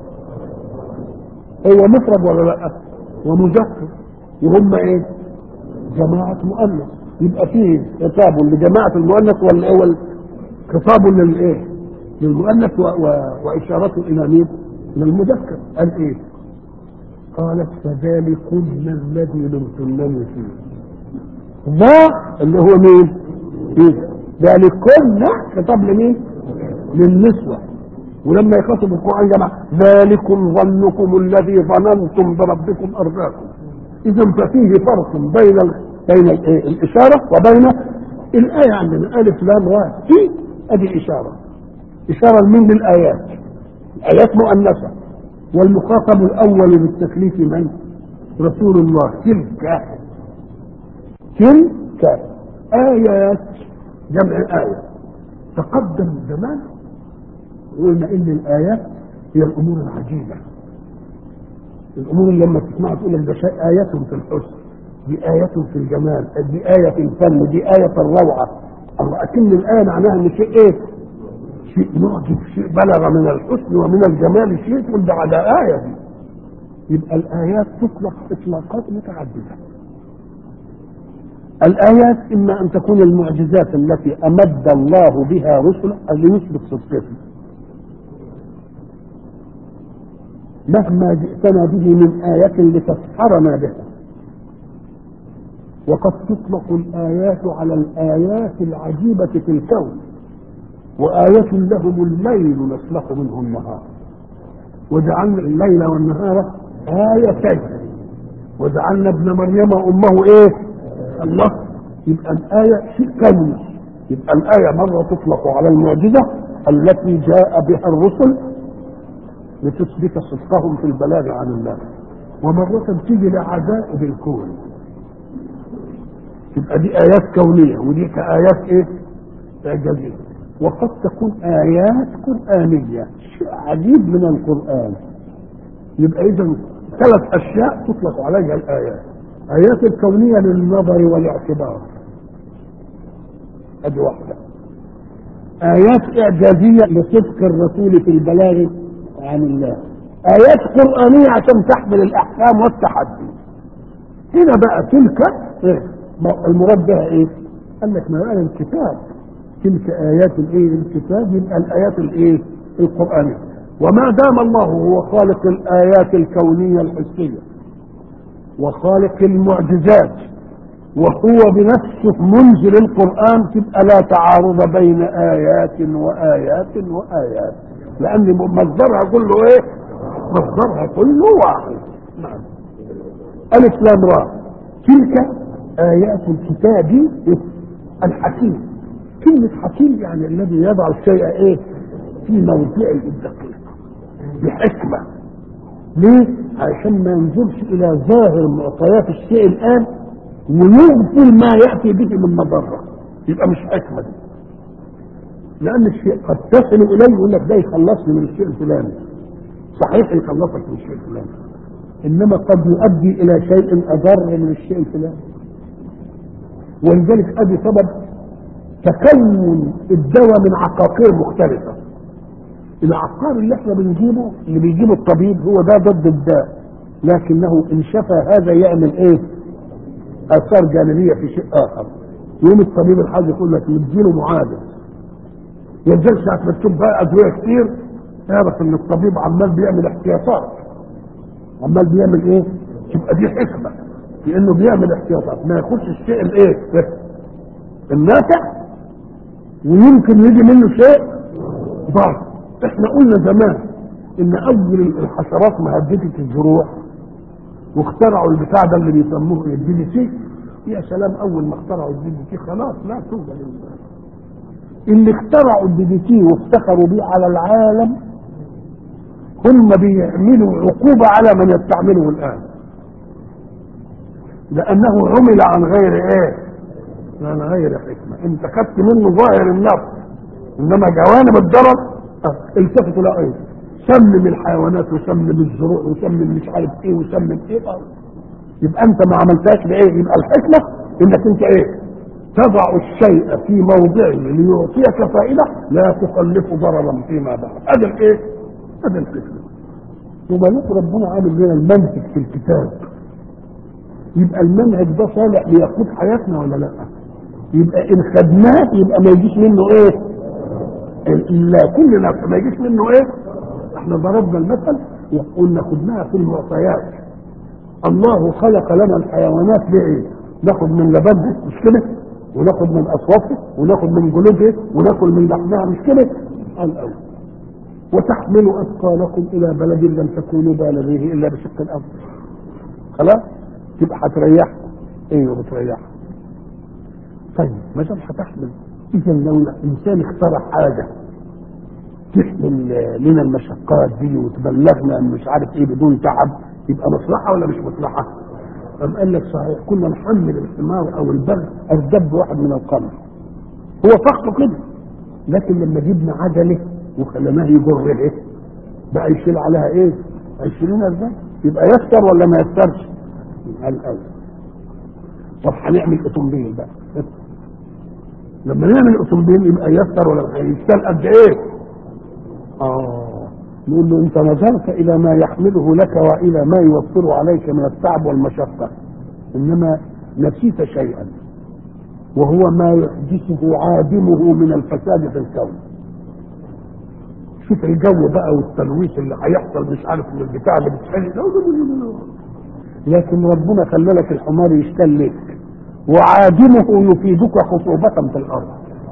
هو مفرد ولا لا ومذكر وهم ايه جماعة مؤنث يبقى فيه خطاب لجماعة المؤنث ولا اول خطاب للايه للمؤنث و... و... واشارته الى مين للمذكر قال ايه قالت فذلكن الذي لمتنني فيه ذا اللي هو مين إيه؟ ذلكن خطاب لمين للنسوة ولما يخاطب القرآن جمع ذلكم ظنكم الذي ظننتم بربكم أرضاكم إذا ففيه فرق بين ال... بين ال... إيه؟ الإشارة وبين الآية عندنا ألف لام راء في أدي إشارة إشارة من للآيات الآيات مؤنثة والمخاطب الأول بالتكليف من؟ رسول الله تلك تلك آيات جمع آية تقدم زمان قلنا ان الايات هي الامور العجيبه الامور اللي لما تسمعها تقول لك ده شيء ايات في الحسن دي ايات في الجمال دي ايه في الفن دي ايه في الروعه الله اكن الايه معناها ان شيء ايه شيء معجب شيء بلغ من الحسن ومن الجمال شيء تقول ده على ايه دي يبقى الايات تطلق اطلاقات متعدده الآيات إما أن تكون المعجزات التي أمد الله بها رسله ليثبت صدقته مهما جئتنا به من آية لتسحرنا بها وقد تطلق الآيات على الآيات العجيبة في الكون وآية لهم الليل نسلخ منه النهار وجعلنا الليل والنهار آيتين وجعلنا ابن مريم أمه إيه؟ الله يبقى الآية شيء كوني يبقى الآية مرة تطلق على المعجزة التي جاء بها الرسل لتثبت صدقهم في البلاغ عن الله ومرة تيجي لعجائب الكون تبقى دي آيات كونية ودي كآيات إيه؟ إعجازية وقد تكون آيات قرآنية شيء عجيب من القرآن يبقى إذا ثلاث أشياء تطلق عليها الآيات آيات الكونية للنظر والاعتبار أدي واحدة آيات إعجازية لصدق الرسول في البلاغ عن الله آيات قرآنية عشان تحمل الأحكام والتحدي هنا بقى تلك إيه؟ المراد بها إيه؟ قال لك ما قال الكتاب تلك آيات الإيه؟ الكتاب يبقى الآيات الإيه؟ القرآنية وما دام الله هو خالق الآيات الكونية الحسية وخالق المعجزات وهو بنفسه منزل القرآن تبقى لا تعارض بين آيات وآيات وآيات لأن مصدرها كله إيه؟ مصدرها كله واحد نعم ألف لام راء تلك آيات الكتاب الحكيم كلمة حكيم يعني الذي يضع الشيء إيه؟ في موضعه الدقيق بحكمة ليه؟ عشان ما ينظرش الى ظاهر معطيات الشيء الان ويغفل ما ياتي به من مضره يبقى مش حكمه دي لان الشيء قد تصل اليه يقول لك ده يخلصني من الشيء الفلاني صحيح يخلصك من الشيء الفلاني انما قد يؤدي الى شيء اضر من الشيء الفلاني ولذلك ادي سبب تكون الدواء من عقاقير مختلفه العقار اللي احنا بنجيبه اللي بيجيبه الطبيب هو ده ضد الداء لكنه ان شفى هذا يعمل ايه اثار جانبيه في شيء اخر يوم الطبيب الحاج يقول لك نديله معالج ينزل ساعه ما تشوف بقى ادويه كتير اعرف ان الطبيب عمال بيعمل احتياطات عمال بيعمل ايه تبقى دي حكمه في انه بيعمل احتياطات ما ياخدش الشيء الايه النافع ويمكن يجي منه شيء ضار احنا قلنا زمان ان اول الحشرات مهدده الزروع واخترعوا البتاع ده اللي بيسموه الدي دي سي يا سلام اول ما اخترعوا الدي دي سي خلاص لا توجد اللي اخترعوا الدي دي سي وافتخروا بيه على العالم هم بيعملوا عقوبة على من يستعمله الآن لأنه عمل عن غير إيه؟ عن غير حكمة أنت خدت منه ظاهر النفس إنما جوانب الضرر آه، التفتوا لا إيه؟ سمم الحيوانات وسمم الزروع وسمم مش عارف إيه وسمم إيه آه. يبقى أنت ما عملتهاش بإيه؟ يبقى الحكمة إنك أنت إيه؟ تضع الشيء في موضعه ليعطيك فائدة لا تخلف ضررا فيما بعد هذا الإيه؟ هذا الحكمة وبالك ربنا عامل لنا المنهج في الكتاب يبقى المنهج ده صالح ليقود حياتنا ولا لا يبقى ان خدناه يبقى ما يجيش منه ايه لا كل نفس ما يجيش منه ايه احنا ضربنا المثل وقلنا خدناها في المعطيات الله خلق لنا الحيوانات بايه ناخد من لبنها مش كده وناخد من اصواتها وناخد من جلودها وناكل من لحمها مش كده قال أول وتحمل اثقالكم الى بلد لم تكونوا بالغيه الا بشق الارض خلاص تبقى هتريحكم ايوه بتريحكم طيب ما دام هتحمل اذا لو الانسان اخترع حاجه تحمل لنا المشقات دي وتبلغنا مش عارف ايه بدون تعب يبقى مصلحه ولا مش مصلحه؟ قام قال لك صحيح كنا نحمل الحمار او البغل الدب واحد من القمر هو فخته كده لكن لما جبنا عجله وخليناه يجر ايه بقى يشيل عليها ايه هيشيلونها ازاي يبقى يسر ولا ما يسرش يبقى الاول طب هنعمل اوتومبيل بقى لما نعمل اوتومبيل يبقى يسر ولا هيشتغل قد ايه اه نقول له انت نظرت الى ما يحمله لك والى ما يوفر عليك من التعب والمشقه انما نسيت شيئا وهو ما يحدثه عادمه من الفساد في الكون شوف الجو بقى والتلويث اللي هيحصل مش عارف من البتاع اللي بتحل لكن ربنا خلى لك الحمار يشتل لك وعادمه يفيدك خصوبة في الأرض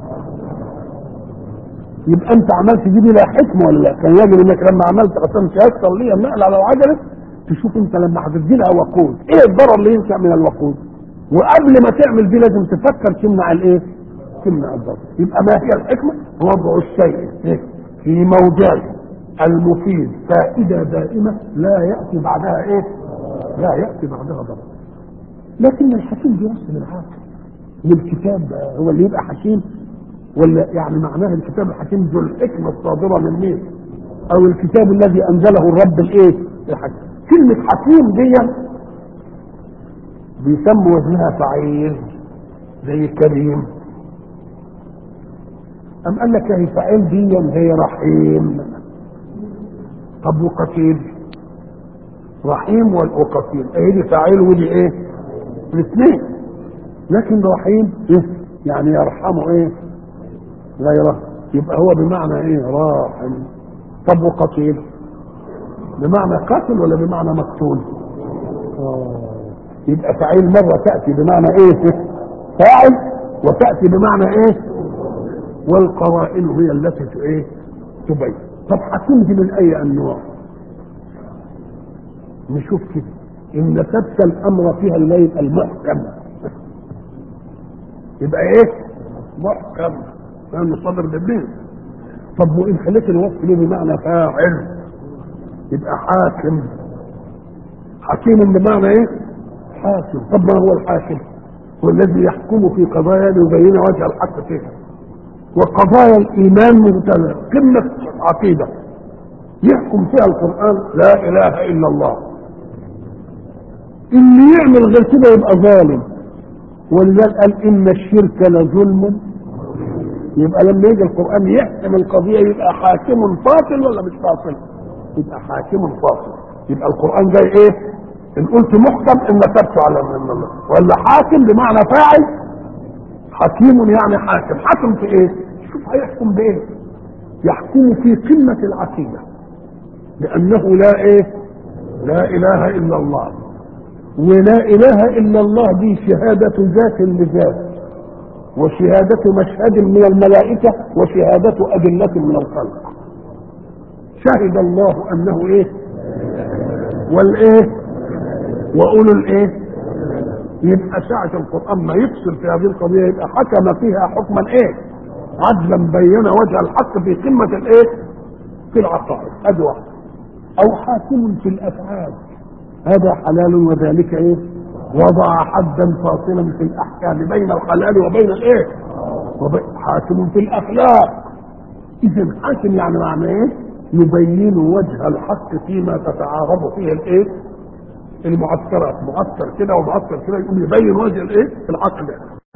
يبقى انت عملت دي بلا حكمه ولا لا؟ كان يجب انك لما عملت عشان تيسر لي النقل على العجله تشوف انت لما هتدي لها وقود ايه الضرر اللي ينشا من الوقود؟ وقبل ما تعمل دي لازم تفكر تمنع الايه؟ تمنع الضرر يبقى ما هي الحكمه؟ وضع الشيء إيه؟ في موضعه المفيد فائده دائمه لا ياتي بعدها ايه؟ لا ياتي بعدها ضرر لكن الحكيم بيرسم العاقل والكتاب هو اللي يبقى حكيم ولا يعني معناه الكتاب الحكيم ذو الحكمة الصادرة من مين؟ أو الكتاب الذي أنزله الرب الإيه؟ الحكيم. كلمة حكيم دي بيسموا وزنها فعيل زي كريم أم قال لك هي فعيل دي زي رحيم طب وقتيل رحيم والقتيل ايه دي فعيل ودي ايه؟ الاثنين لكن رحيم إيه؟ يعني يرحمه ايه؟ غيره يبقى هو بمعنى ايه راحم طب وقتيل بمعنى قاتل ولا بمعنى مقتول آه. يبقى فعيل مرة تأتي بمعنى ايه فاعل وتأتي بمعنى ايه والقرائن هي التي ايه تبين طب هتنجي من اي انواع نشوف كده ان ثبت الامر فيها الليل المحكم يبقى ايه محكم لانه صدر بالليل طب وان خليت الوصف ليه بمعنى فاعل يبقى حاكم حكيم بمعنى ايه حاكم طب ما هو الحاكم هو الذي يحكم في قضايا ليبين وجه الحق فيها وقضايا الايمان مبتلى قمه عقيده يحكم فيها القران لا اله الا الله اللي يعمل غير كده يبقى ظالم ولذلك قال ان الشرك لظلم يبقى لما يجي القرآن يحكم القضية يبقى حاكم فاصل ولا مش فاصل؟ يبقى حاكم فاصل يبقى القرآن زي ايه؟ ان قلت محكم ان نسبته على من الله ولا حاكم بمعنى فاعل حكيم يعني حاكم حاكم في ايه؟ شوف هيحكم بايه؟ يحكم في قمة العقيدة لأنه لا ايه؟ لا إله إلا الله ولا إله إلا الله دي شهادة ذات لذات وشهادة مشهد من الملائكة وشهادة أدلة من الخلق شهد الله انه ايه والايه واولو الايه يبقى ساعة القرآن ما يفصل في هذه القضية يبقى حكم فيها حكما ايه عدلا بين وجه الحق في قمة الايه في العقائد ادي واحد او حاكم في الافعال هذا حلال وذلك ايه وضع حدا فاصلا في الاحكام بين الحلال وبين الايه وبين حاكم في الاخلاق اذا حاكم يعني معنى ايه يبين وجه الحق فيما تتعارض فيه الايه المعسكرات معسكر كده ومعسكر كده يقوم يبين وجه الايه الحق ده